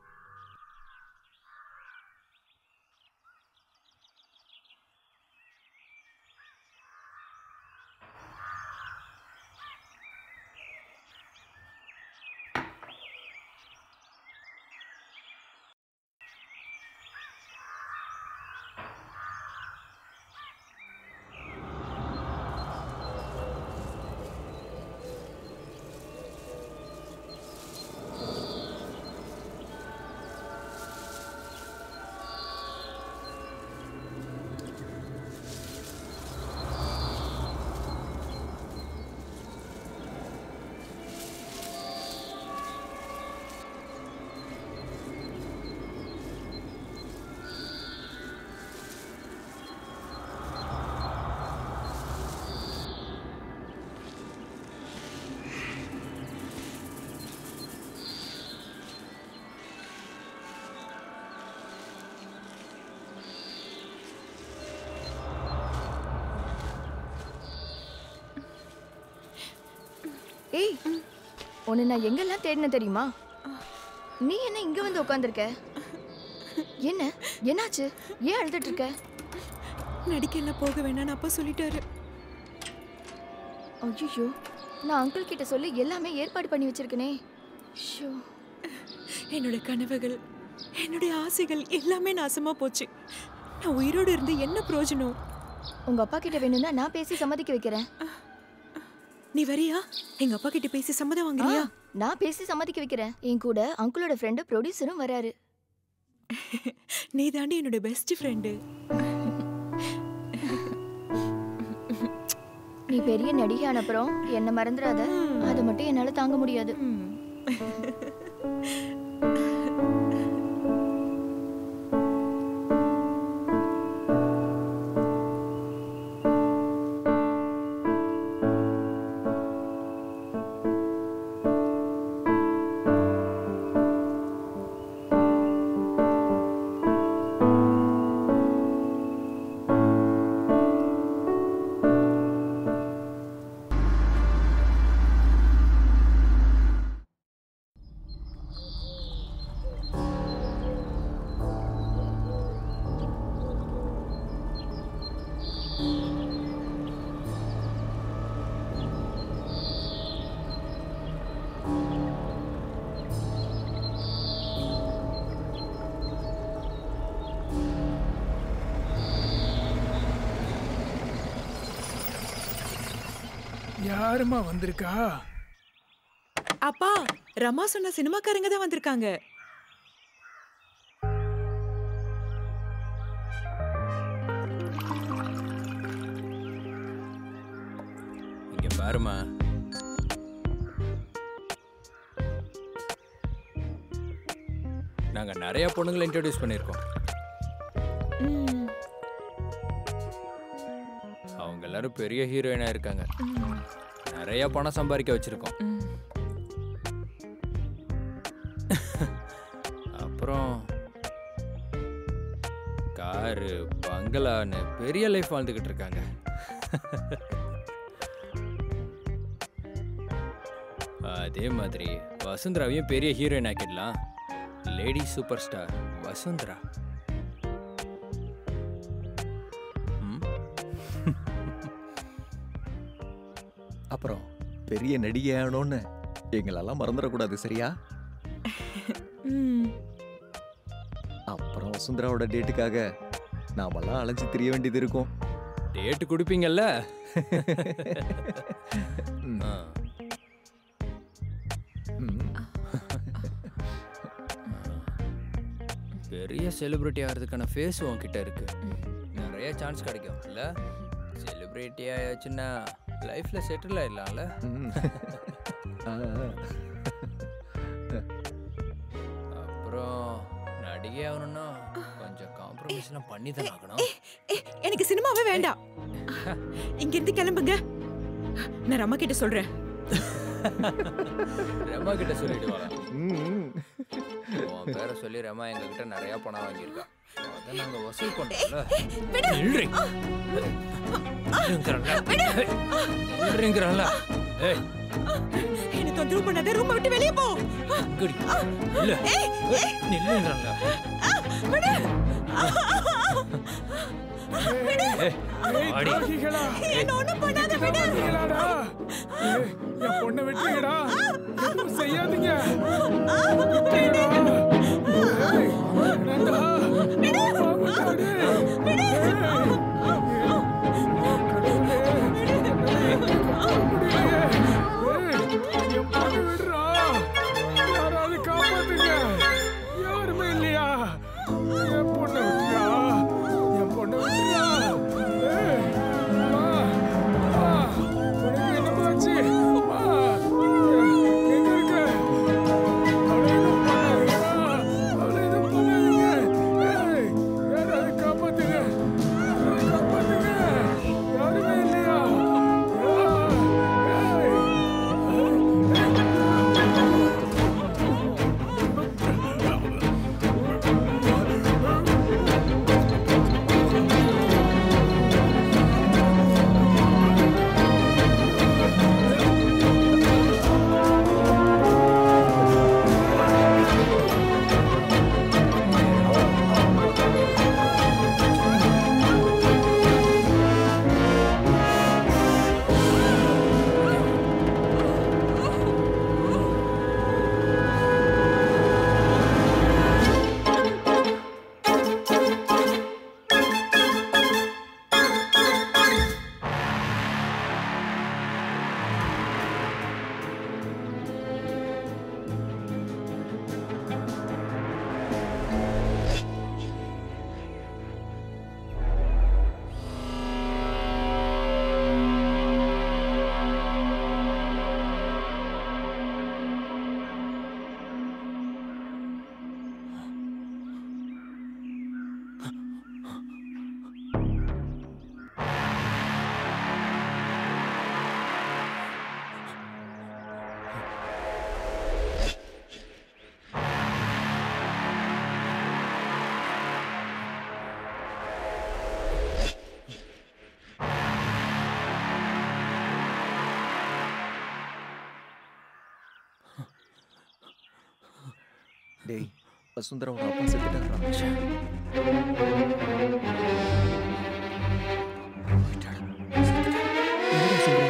[SPEAKER 11] ஏய் உன்னை நான் எங்கெல்லாம் தேடின தெரியுமா நீ என்ன இங்க வந்து உட்காந்துருக்க என்ன என்னாச்சு ஏன் அழுதுட்டு இருக்க
[SPEAKER 8] நடிக்கலாம் போக வேணாம்னு அப்பா சொல்லிட்டாரு
[SPEAKER 11] ஐயோ நான் அங்கிள் கிட்ட சொல்லி எல்லாமே ஏற்பாடு பண்ணி வச்சிருக்கனே ஷோ
[SPEAKER 8] என்னோட கனவுகள் என்னுடைய ஆசைகள் எல்லாமே நாசமா போச்சு நான் உயிரோடு இருந்து என்ன பிரயோஜனம்
[SPEAKER 11] உங்க அப்பா கிட்ட வேணும்னா நான் பேசி சம்மதிக்க வைக்கிறேன்
[SPEAKER 8] நீ வரியா எங்க அப்பா கிட்ட பேசி சம்மதம் வாங்குறியா
[SPEAKER 11] ஆ, நான் பேசி சம்மதிக்க வைக்கிறேன் என் கூட அங்கிளோட ஃப்ரெண்டு ப்ரொடியூசரும் வராரு
[SPEAKER 8] நீ தாண்டி என்னோட பெஸ்ட் ஃப்ரெண்டு
[SPEAKER 11] நீ பெரிய நடிகை அனுப்புறோம் என்ன மறந்துடாத அதை மட்டும் என்னால தாங்க முடியாது
[SPEAKER 6] யாரும்மா வந்திருக்கா
[SPEAKER 8] அப்பா ரமா சொன்ன சினிமாக்காரங்க தான் வந்திருக்காங்க
[SPEAKER 7] இங்க பாருமா நாங்க நிறைய பொண்ணுங்களை இன்ட்ரடியூஸ் பண்ணியிருக்கோம்
[SPEAKER 8] ம்,
[SPEAKER 7] அவங்க எல்லாரும் பெரிய ஹீரோயினா இருக்காங்க
[SPEAKER 8] ம்,
[SPEAKER 7] நிறைய பணம் சம்பாதிக்க வச்சிருக்கோம்
[SPEAKER 8] ம்.
[SPEAKER 7] அப்புறம் காரு பங்களான்னு பெரிய லைஃப் வாழ்ந்துக்கிட்டு இருக்காங்க அதே மாதிரி வசுந்தராவையும் பெரிய ஹீரோயின் ஆக்கிடலாம் லேடி சூப்பர் ஸ்டார் வசுந்தரா ம்?
[SPEAKER 9] அப்புறம் பெரிய நடிகை ஆகணும்னு எங்களெல்லாம் மறந்துடக்கூடாது சரியா
[SPEAKER 8] ம்.
[SPEAKER 9] அப்புறம் வசுந்தராவோட டேட்டுக்காக நாமெல்லாம் அலைஞ்சு திரிய வேண்டியது இருக்கும்
[SPEAKER 7] டேட்டு கொடுப்பீங்கல்ல
[SPEAKER 9] ம்.
[SPEAKER 7] ஆ.
[SPEAKER 9] ம்.
[SPEAKER 7] பெரிய செலிபிரிட்டி ஆகிறதுக்கான ஃபேஸ் உன்கிட்ட இருக்கு நிறைய சான்ஸ் கிடைக்கும் இல்ல செலிபிரிட்டி ஆயாச்சுன்னா லைஃப்ல செட்டில் ஆயிடலாம்ல
[SPEAKER 9] ம். ஆ, ஆ.
[SPEAKER 7] அப்புறம் நடிகை ஆகணும்னா கொஞ்சம் காம்ப்ரமைஸ்லாம் பண்ணி தான் ஆகணும்
[SPEAKER 8] ஏ, எனக்கு சினிமாவே வேண்டாம் இங்க இருந்து கிளம்புங்க நான் ரமா கிட்ட சொல்றேன்
[SPEAKER 7] ரமா கிட்ட சொல்லிடுவாங்க
[SPEAKER 9] ம்.
[SPEAKER 7] உன் பேரை சொல்லி ரமா எங்க கிட்ட நிறைய பணம் வாங்கியிருக்கா அதை நாங்க வசூல் பண்றோம்ல
[SPEAKER 8] விடு.
[SPEAKER 7] நில்றி. நில்லுங்கிறேன்ல. நில்லுங்கிறேன்ல. ஏய்
[SPEAKER 8] என்ன தொந்தரவு பண்ணாத ரூம் விட்டு வெளியே போ
[SPEAKER 7] இங்கடி. இல்ல நில்லுங்கிறேன்ல.
[SPEAKER 8] விடு
[SPEAKER 7] ஏய்,
[SPEAKER 6] ஏய்,
[SPEAKER 7] வாடி.
[SPEAKER 6] துரோகிகளா.
[SPEAKER 8] என்ன ஒண்ணும் பண்ணாத
[SPEAKER 6] இங்கதான்
[SPEAKER 8] விடு
[SPEAKER 6] வந்தீங்களாடா? ஏய், என் பொண்ணை விட்டுருங்கடா எதுவும் செய்யாதீங்க ஏய், வேண்டாம்டா. வாங்கடாடி. ஏய், கடவுளே, என்னால எதுவும் காப்பாத்த முடியலையே. ஏய், என் பொண்ணை விடுறா. யாராவது காப்பாத்துங்க யாருமே இல்லையா என் பொண்ணை விட்டுறா என் பொண்ணை விட்டுறா ஏய், வா, வா. உனக்கு என்னமாச்சு? வா. எங்க இருக்க? அவளை எதுவும் பண்ணாதீங்க. அவளை எதுவும் பண்ணாதீங்க. ஏய், யாராவது காப்பாத்துங்க. யாராவது காப்பாத்துங்க. யாருமே இல்லையா?
[SPEAKER 9] டேய் வசுந்தராவோட அப்பா செத்துட்டாரா என்னடா சொல்ற?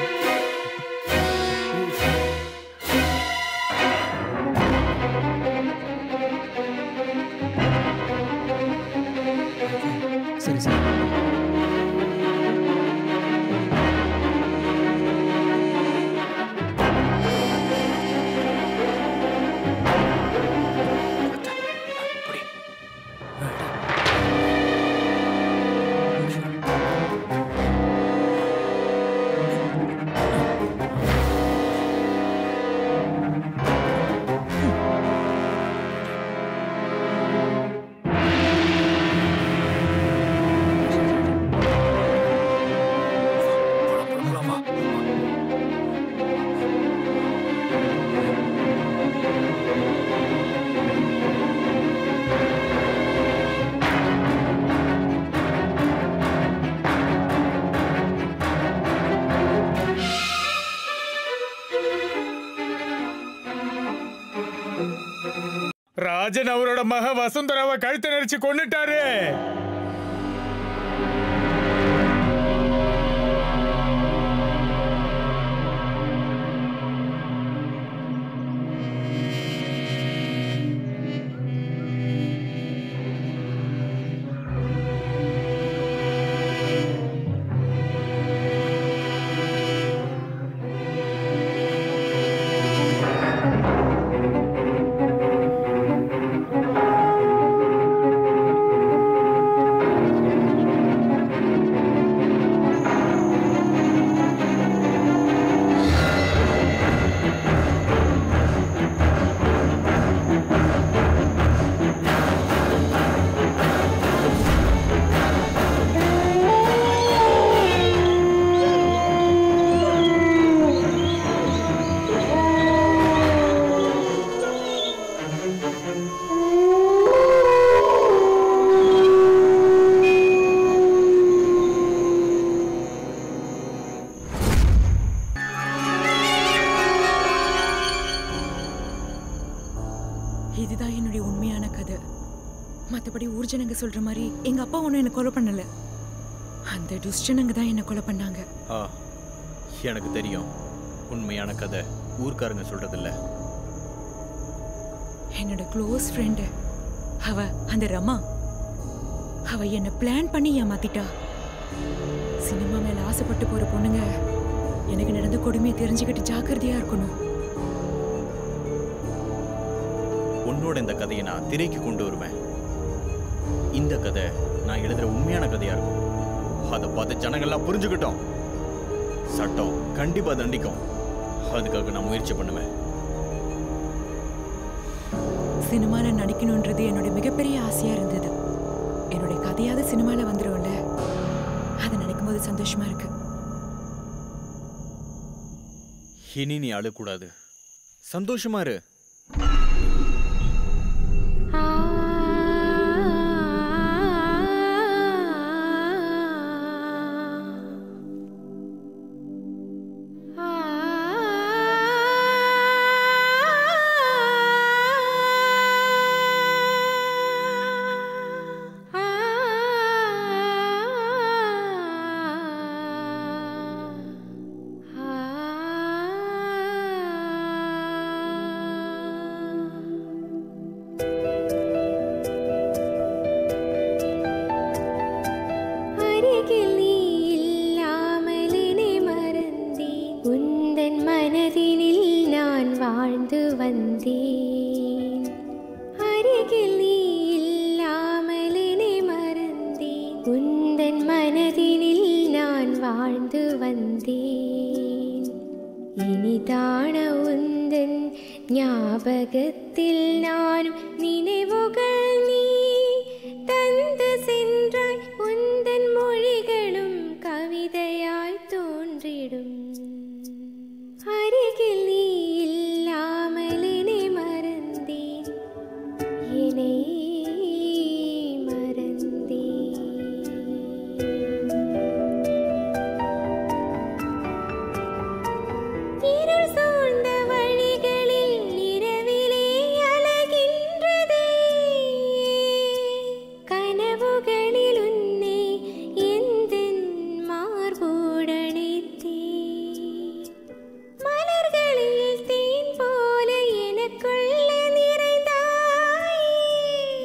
[SPEAKER 9] சரி சரி
[SPEAKER 6] ராஜன் அவரோட மக வசுந்தராவை கழுத்தை நெரிச்சு கொன்னுட்டாரு
[SPEAKER 8] இதுதான் என்னுடைய உண்மையான கதை மற்றபடி ஊர்ஜனங்க சொல்ற மாதிரி எங்க அப்பா ஒன்றும் என்னை கொலை பண்ணல அந்த துஷ்டனங்க தான் என்னை கொலை பண்ணாங்க
[SPEAKER 4] ஆ எனக்கு தெரியும் உண்மையான கதை ஊர்க்காரங்க சொல்றதில்ல
[SPEAKER 8] என்னோட க்ளோஸ் ஃப்ரெண்டு அவ அந்த ரமா அவ என்ன பிளான் பண்ணி ஏமாத்திட்டா சினிமா மேல ஆசைப்பட்டு போற பொண்ணுங்க எனக்கு நடந்த கொடுமையை தெரிஞ்சுக்கிட்டு ஜாக்கிரதையா இருக்கணும்
[SPEAKER 4] உன்னோட இந்த கதையை நான் திரைக்கு கொண்டு வருவேன் இந்த கதை நான் எழுதுற உண்மையான கதையா இருக்கும் அதை பார்த்து ஜனங்கள்லாம் புரிஞ்சுக்கிட்டோம் சட்டம் கண்டிப்பா தண்டிக்கும் அதுக்காக நான் முயற்சி பண்ணுவேன்
[SPEAKER 8] சினிமால நடிக்கணுன்றது என்னோட மிகப்பெரிய ஆசையா இருந்தது என்னோட கதையாவது சினிமால வந்துரும்ல அதை நினைக்கும் போது சந்தோஷமா இருக்கு
[SPEAKER 4] இனி நீ அழக்கூடாது சந்தோஷமா இரு
[SPEAKER 12] அருகில் நீ இல்லாமல் என்னை மறந்தேன் உந்தன் மனதினில் நான் வாழ்ந்து வந்தேன் அருகில் நீ இல்லாமல் என்னை மறந்தேன் உந்தன் மனதினில் நான் வாழ்ந்து வந்தேன் இனிதான உந்தன் ஞாபகத்தில் நானும் நினைவுகள் நீ தந்து சென்றாய் உந்தன் மொழிகளும் கவிதையாய் தோன்றிடும் அருகில் நீ இல்லாமல் என்னை மறந்தேன் என்னை மறந்தேன் இருள் சூழ்ந்த வழிகளில் இரவிலே அலைகின்றதே கனவுகளில் உன்னை எந்தன் மார்போடணைத்தே மலர்களில் தேன் போல எனக்குள்ள நிறைந்தாயே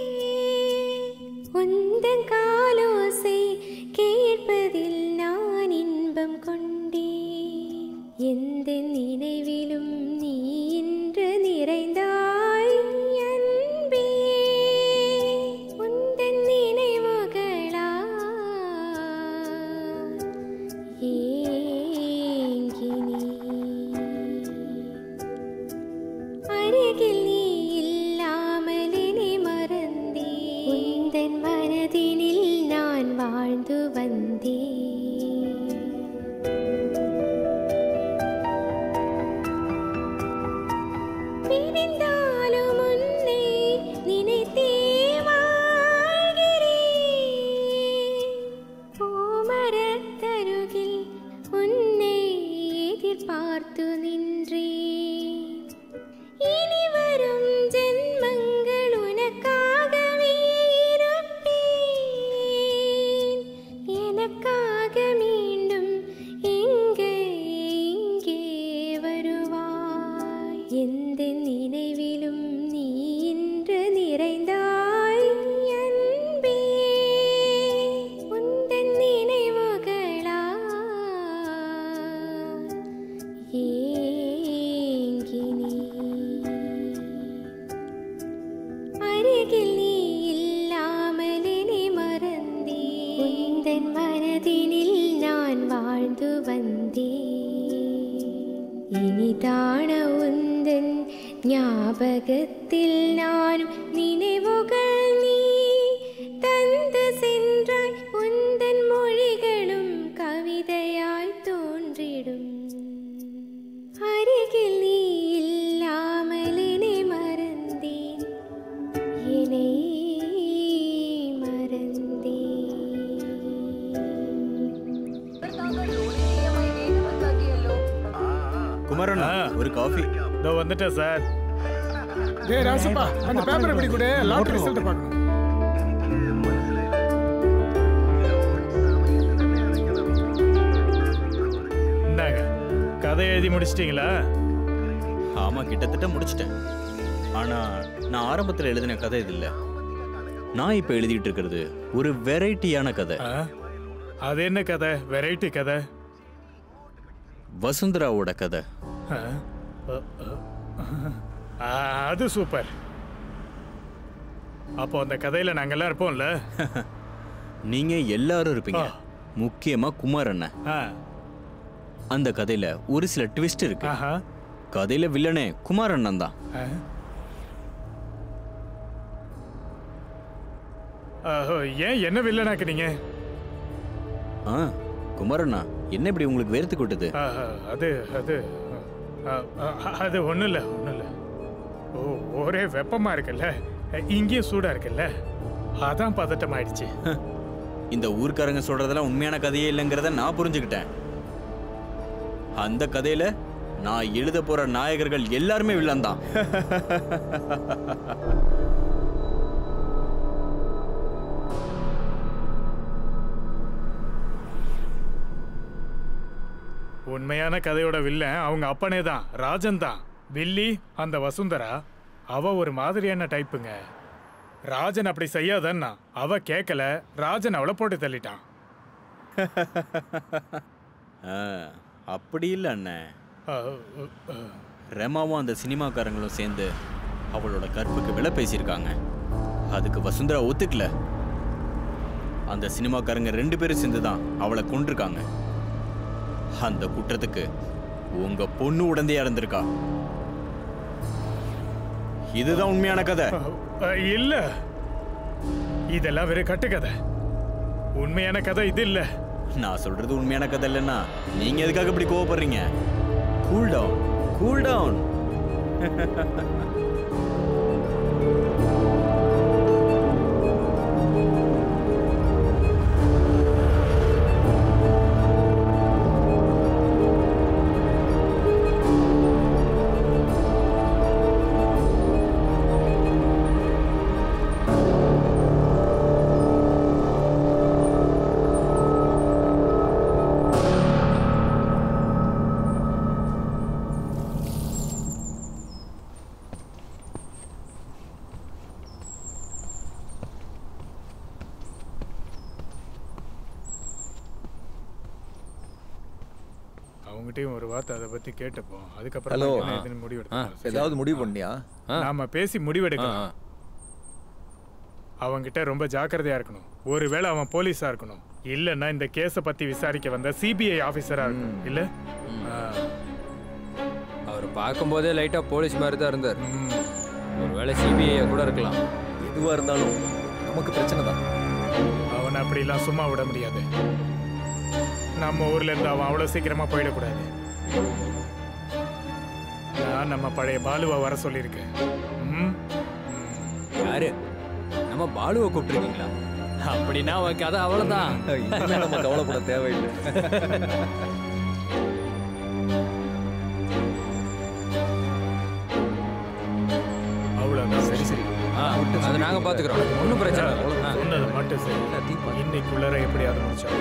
[SPEAKER 12] அருகில் நீ இல்லாமல் என்னை மறந்தேன் உந்தன் மனதினில் நான் வாழ்ந்து வந்தேன் இனிதான உந்தன் ஞாபகத்தில் நானும் நினைவுகள் நீ தந்து சென்றாய் உந்தன் மொழிகளும் கவிதையாய் தோன்றிடும் அருகில் நீ இல்லாமல் என்னை மறந்தேன் என்னை
[SPEAKER 4] குமரண்ணா ஒரு காஃபி
[SPEAKER 6] இதோ வந்துட்டேன் சார்
[SPEAKER 13] டேய் ராசப்பா அந்த பேப்பர் எப்படி கொடு லாட்டரி ரிசல்ட் பார்க்கணும்
[SPEAKER 6] இந்தாங்க கதை எழுதி முடிச்சிட்டீங்களா
[SPEAKER 4] ஆமா கிட்டத்தட்ட முடிச்சிட்டேன் ஆனா நான் ஆரம்பத்தில் எழுதின கதை இது இல்ல நான் இப்ப எழுதிட்டு இருக்கிறது ஒரு வெரைட்டியான கதை
[SPEAKER 6] ஆ? அது என்ன கதை வெரைட்டி கதை
[SPEAKER 4] வசுந்தராவோட கதை
[SPEAKER 6] ஆ? அ, அ, ஆ, அது சூப்பர் அப்போ அந்த கதையில நாங்கெல்லாம் இருப்போம்ல
[SPEAKER 4] நீங்க எல்லாரும் இருப்பீங்க முக்கியமா குமார் அண்ணன்
[SPEAKER 6] ஆ.
[SPEAKER 4] அந்த கதையில ஒரு சில ட்விஸ்ட் இருக்கு
[SPEAKER 6] ஆஹா.
[SPEAKER 4] கதையில வில்லனே குமார் அண்ணன் தான்
[SPEAKER 6] ஆ. ஆஹோ, ஏன் என்ன வில்லனாக்குனீங்க
[SPEAKER 4] ஆ குமாரண்ணா என்ன இப்படி உங்களுக்கு வேர்த்து கொட்டுது
[SPEAKER 6] ஆஹா, அது அது ஆ, ஆ, அது ஒன்றும் இல்லை ஒன்றும் இல்லை ஓ ஒரே வெப்பமா இருக்குல்ல இங்கேயும் சூடா இருக்குல்ல அதான் பதட்டம் ஆயிடுச்சு
[SPEAKER 4] இந்த ஊர்க்காரங்க சொல்றதெல்லாம் உண்மையான கதையே இல்லைங்கிறத நான் புரிஞ்சுக்கிட்டேன் அந்த கதையில நான் எழுத போற நாயகர்கள் எல்லாருமே வில்லன் தான்
[SPEAKER 6] உண்மையான கதையோட வில்லன் அவங்க அப்பனே தான் ராஜன் தான் வில்லி அந்த வசுந்தரா அவ ஒரு மாதிரியான டைப்புங்க ராஜன் அப்படி செய்யாதன்னா அவ கேட்கல ராஜன் அவளை போட்டு தள்ளிட்டான்
[SPEAKER 4] ஆ, அப்படி இல்லை அண்ணன்
[SPEAKER 6] அ, அ, அ.
[SPEAKER 4] ரெமாவும் அந்த சினிமாக்காரங்களும் சேர்ந்து அவளோட கற்புக்கு விலை பேசியிருக்காங்க அதுக்கு வசுந்தரா ஒத்துக்கல அந்த சினிமாக்காரங்க ரெண்டு பேரும் சேர்ந்து தான் அவளை கொண்டிருக்காங்க அந்த குற்றத்துக்கு உங்க பொண்ணு உடந்தையா இருந்திருக்கா இதுதான் உண்மையான கதை
[SPEAKER 6] அ, இல்ல இதெல்லாம் வெறும் கட்டுக்கதை உண்மையான கதை இது இல்ல
[SPEAKER 4] நான் சொல்றது உண்மையான கதை இல்லைன்னா நீங்க எதுக்காக இப்படி கோவப்படுறீங்க கூல் டவுன் கூல் டவுன்
[SPEAKER 6] அவங்ககிட்டயும் ஒரு வார்த்தை அதை பத்தி கேட்டுப்போம் அதுக்கப்புறம்
[SPEAKER 9] ஹலோ
[SPEAKER 6] என்ன ஏதுன்னு முடிவு எடுத்துக்கலாம்.
[SPEAKER 9] ஏதாவது முடிவு பண்ணியா
[SPEAKER 6] நாம பேசி முடிவெடுக்கலாம் அவங்கிட்ட ரொம்ப ஜாக்கிரதையா இருக்கணும் ஒருவேளை அவன் போலீஸா இருக்கணும் இல்லைன்னா இந்த கேஸை பத்தி விசாரிக்க வந்த சிபிஐ ஆபீசரா இருக்கணும் இல்ல ஆ.
[SPEAKER 7] அவர் பார்க்கும்போதே லைட்டா போலீஸ் மாதிரி தான் இருந்தார் ஒருவேளை சிபிஐ கூட இருக்கலாம்
[SPEAKER 9] எதுவா இருந்தாலும் நமக்கு பிரச்சனை தான்
[SPEAKER 6] அவனை அப்படிலாம் சும்மா விட முடியாது நம்ம ஊர்ல இருந்து அவன் அவ்வளவு சீக்கிரமா போயிடக்கூடாது நான் நம்ம பழைய பாலுவை வர சொல்லியிருக்கேன் ம்?
[SPEAKER 7] யாரு நம்ம பாலுவை கூப்பிட்டுருக்கீங்களா அப்படின்னா அவன் கதை அவ்வளவுதான்
[SPEAKER 9] இனிமே நம்ம கவலைப்பட தேவையில்லை
[SPEAKER 6] அவ்வளவுதான்
[SPEAKER 9] சரி சரி
[SPEAKER 7] ஆ, அது நாங்க பாத்துக்கிறோம் ஒன்றும் பிரச்சனை இல்லை ஆ.
[SPEAKER 6] சொன்னது மட்டும் சரி இன்னைக்குள்ளார எப்படியாவது முடிச்சோம்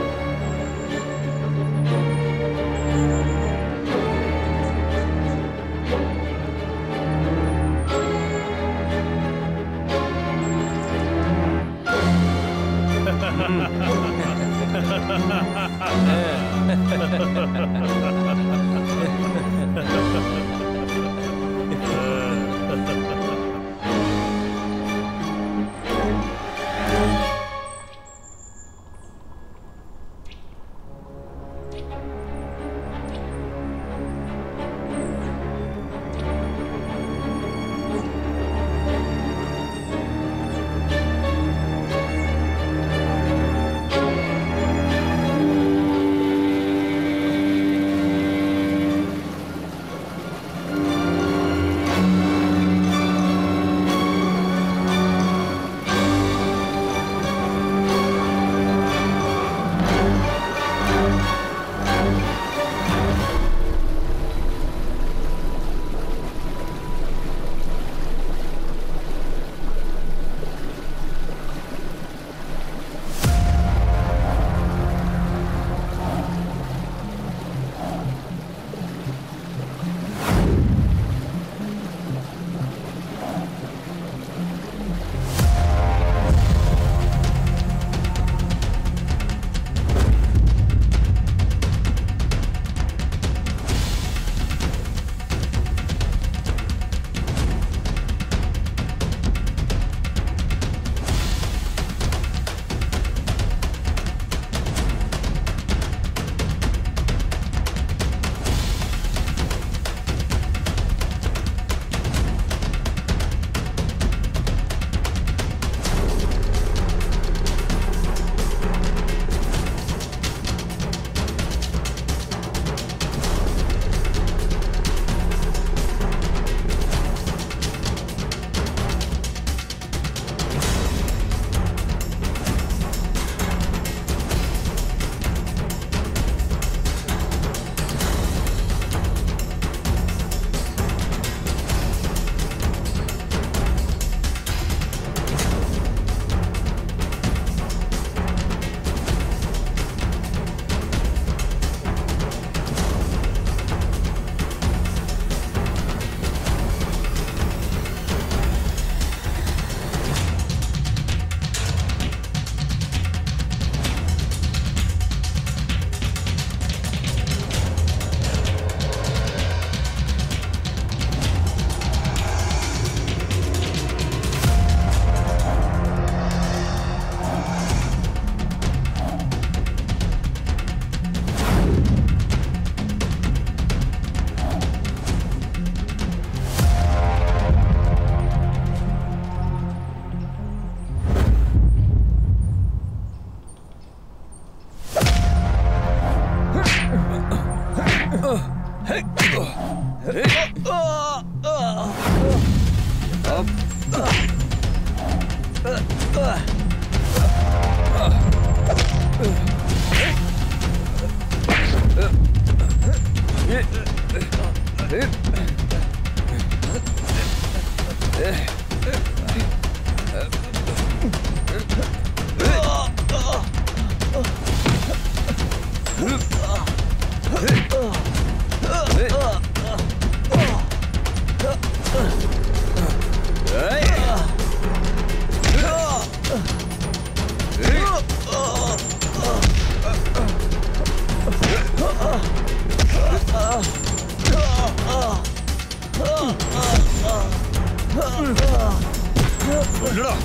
[SPEAKER 14] சொல்லுடா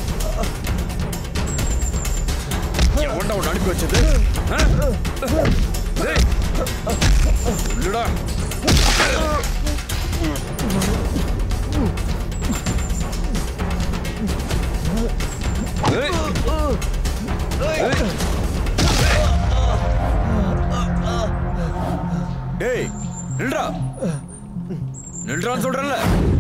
[SPEAKER 14] எவன்டா உன்னை அனுப்பி வச்சது ஆ? டேய், சொல்லுடா டேய். டேய். டேய் நில்றா நில்றான்னு சொல்றேன்ல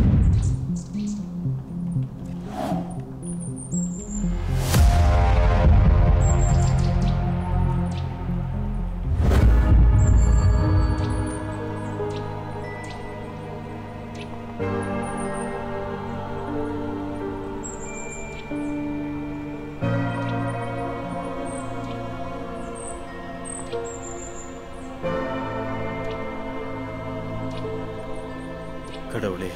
[SPEAKER 4] கடவுளே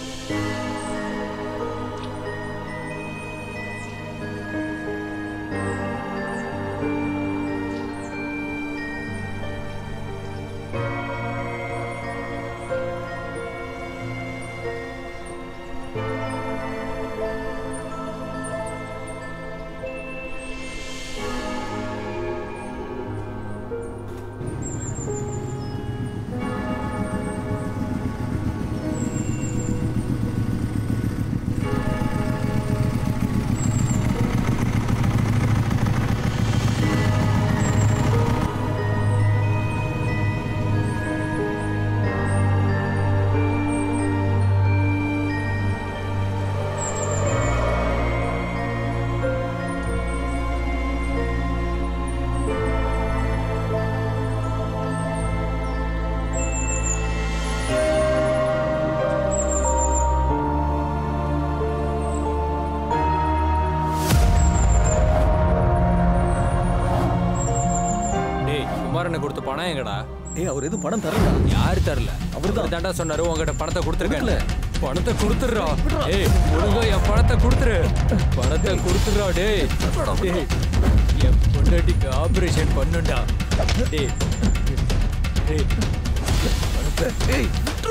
[SPEAKER 7] டேய் குமாரனை கொடுத்த பணம் எங்கடா
[SPEAKER 9] ஏய் அவர் எதுவும் பணம் தரல
[SPEAKER 7] யாரு தரல அவர் தான் தாண்டா சொன்னாரு உங்ககிட்ட பணத்தை கொடுத்துருக்கல பணத்தை கொடுத்துடுறா ஏய் ஒழுங்கா என் பணத்தை கொடுத்துரு பணத்தை கொடுத்துடுறா டேய் டேய் என் பொண்டாட்டிக்கு ஆபரேஷன் பண்ணுடா டேய் டேய் பணத்தை ஏய்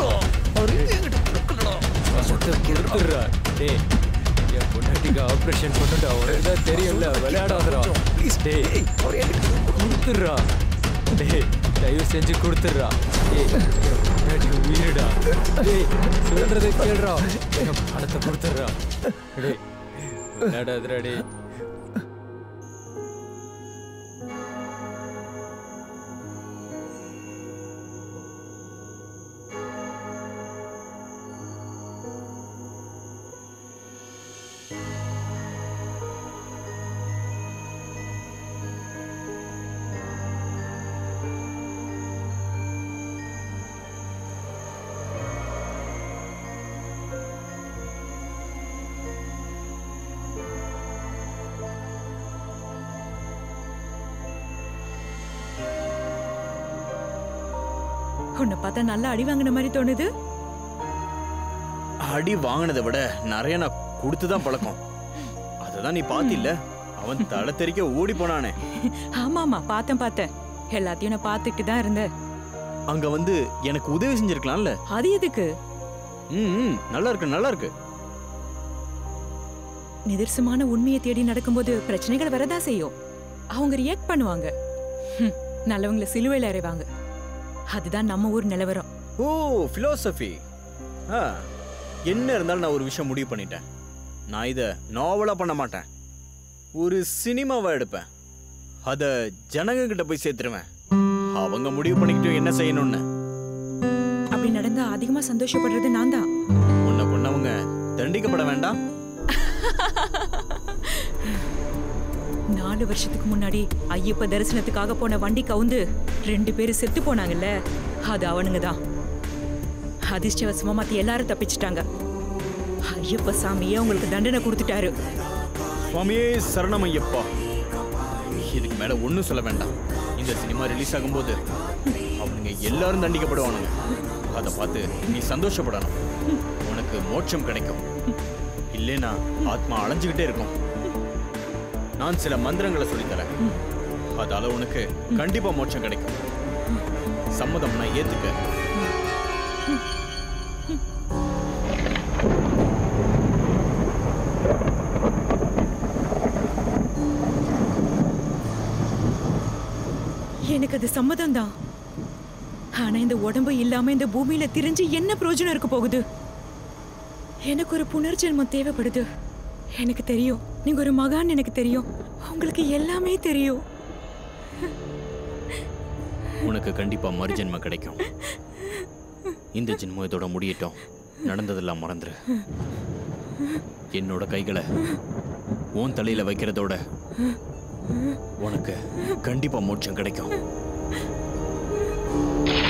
[SPEAKER 7] பணத்தை கொடுத்துடுறா டேய் என் பொண்டாட்டிக்கு ஆபரேஷன் பண்ணுடா உனக்கு தான் தெரியும்ல விளையாடாதடா ப்ளீஸ் டேய் கொடுத்துடுறா டேய் தயவு செஞ்சு கொடுத்துடுறா டேய் என் பொண்டாட்டி உயிரிடா டேய் சொல்றதை கேளுடா என் பணத்தை கொடுத்துடுறா டேய் விளையாடாதடா டேய்
[SPEAKER 8] உன்னை பார்த்தா நல்லா அடி வாங்கின மாதிரி தோணுது
[SPEAKER 4] அடி வாங்கினதை விட நிறைய நான் கொடுத்து தான் பழக்கம் அதுதான் நீ பாத்தில்ல அவன் தலை தெறிக்க ஓடி போனானே
[SPEAKER 8] ஆமா ஆமா பார்த்தேன் பார்த்தேன் எல்லாத்தையும் நான் பார்த்துட்டு தான் இருந்தேன்
[SPEAKER 4] அங்க வந்து எனக்கு உதவி செஞ்சிருக்கலாம்ல
[SPEAKER 8] அது எதுக்கு
[SPEAKER 4] ம் ம், நல்லா இருக்கு நல்லா இருக்கு
[SPEAKER 8] நிதர்சமான உண்மையை தேடி நடக்கும்போது பிரச்சனைகள் வரதான் செய்யும் அவங்க ரியாக்ட் பண்ணுவாங்க ஹம், நல்லவங்கள சிலுவையில் அறைவாங்க அதுதான் நம்ம ஊர் நிலவரம்
[SPEAKER 4] ஓ ஃபிலோசபி ஆ என்ன இருந்தாலும் நான் ஒரு விஷயம் முடிவு பண்ணிட்டேன் நான் இதை நாவலா பண்ண மாட்டேன் ஒரு சினிமாவை எடுப்பேன் அதை ஜனங்க கிட்ட போய் சேர்த்துருவேன் அவங்க முடிவு பண்ணிக்கிட்டு என்ன செய்யணும்னு
[SPEAKER 8] அப்படி நடந்தா அதிகமா சந்தோஷப்படுறது நான் தான்
[SPEAKER 4] உன்னை கொண்டவங்க தண்டிக்கப்பட வேண்டாம்
[SPEAKER 8] நாலு வருஷத்துக்கு முன்னாடி ஐயப்ப தரிசனத்துக்காக போன வண்டி கவுந்து ரெண்டு பேரும் செத்து போனாங்கல்ல அது அவனுங்க தான் அதிர்ஷ்டவசமா மத்த எல்லாரும் தப்பிச்சிட்டாங்க ஐயப்ப சாமியே உங்களுக்கு தண்டனை கொடுத்துட்டாரு
[SPEAKER 4] சுவாமியே சரணம் ஐயப்பா இதுக்கு மேல ஒன்றும் சொல்ல வேண்டாம் இந்த சினிமா ரிலீஸ் ஆகும்போது அவனுங்க எல்லாரும் தண்டிக்கப்படுவானுங்க அதை பார்த்து நீ சந்தோஷப்படணும் உனக்கு மோட்சம் கிடைக்கும் இல்லைனா ஆத்மா அலைஞ்சுக்கிட்டே இருக்கும் நான் சில மந்திரங்களை சொல்லித்தரேன் அதால உனக்கு கண்டிப்பா மோட்சம் கிடைக்கும் சம்மதம்னா ஏத்துக்க
[SPEAKER 8] எனக்கு அது சம்மதம் தான் ஆனா இந்த உடம்பு இல்லாம இந்த பூமியில திரிஞ்சு என்ன பிரயோஜனம் இருக்க போகுது எனக்கு ஒரு புனர்ஜென்மம் தேவைப்படுது எனக்கு தெரியும் நீங்க ஒரு மகான் எனக்கு தெரியும் உங்களுக்கு எல்லாமே தெரியும்
[SPEAKER 4] உனக்கு கண்டிப்பா மறுஜென்மம் கிடைக்கும் இந்த ஜென்மம் இதோட முடியட்டும் நடந்ததெல்லாம் மறந்துரு என்னோட கைகளை உன் தலையில வைக்கிறதோட உனக்கு கண்டிப்பா மோட்சம் கிடைக்கும்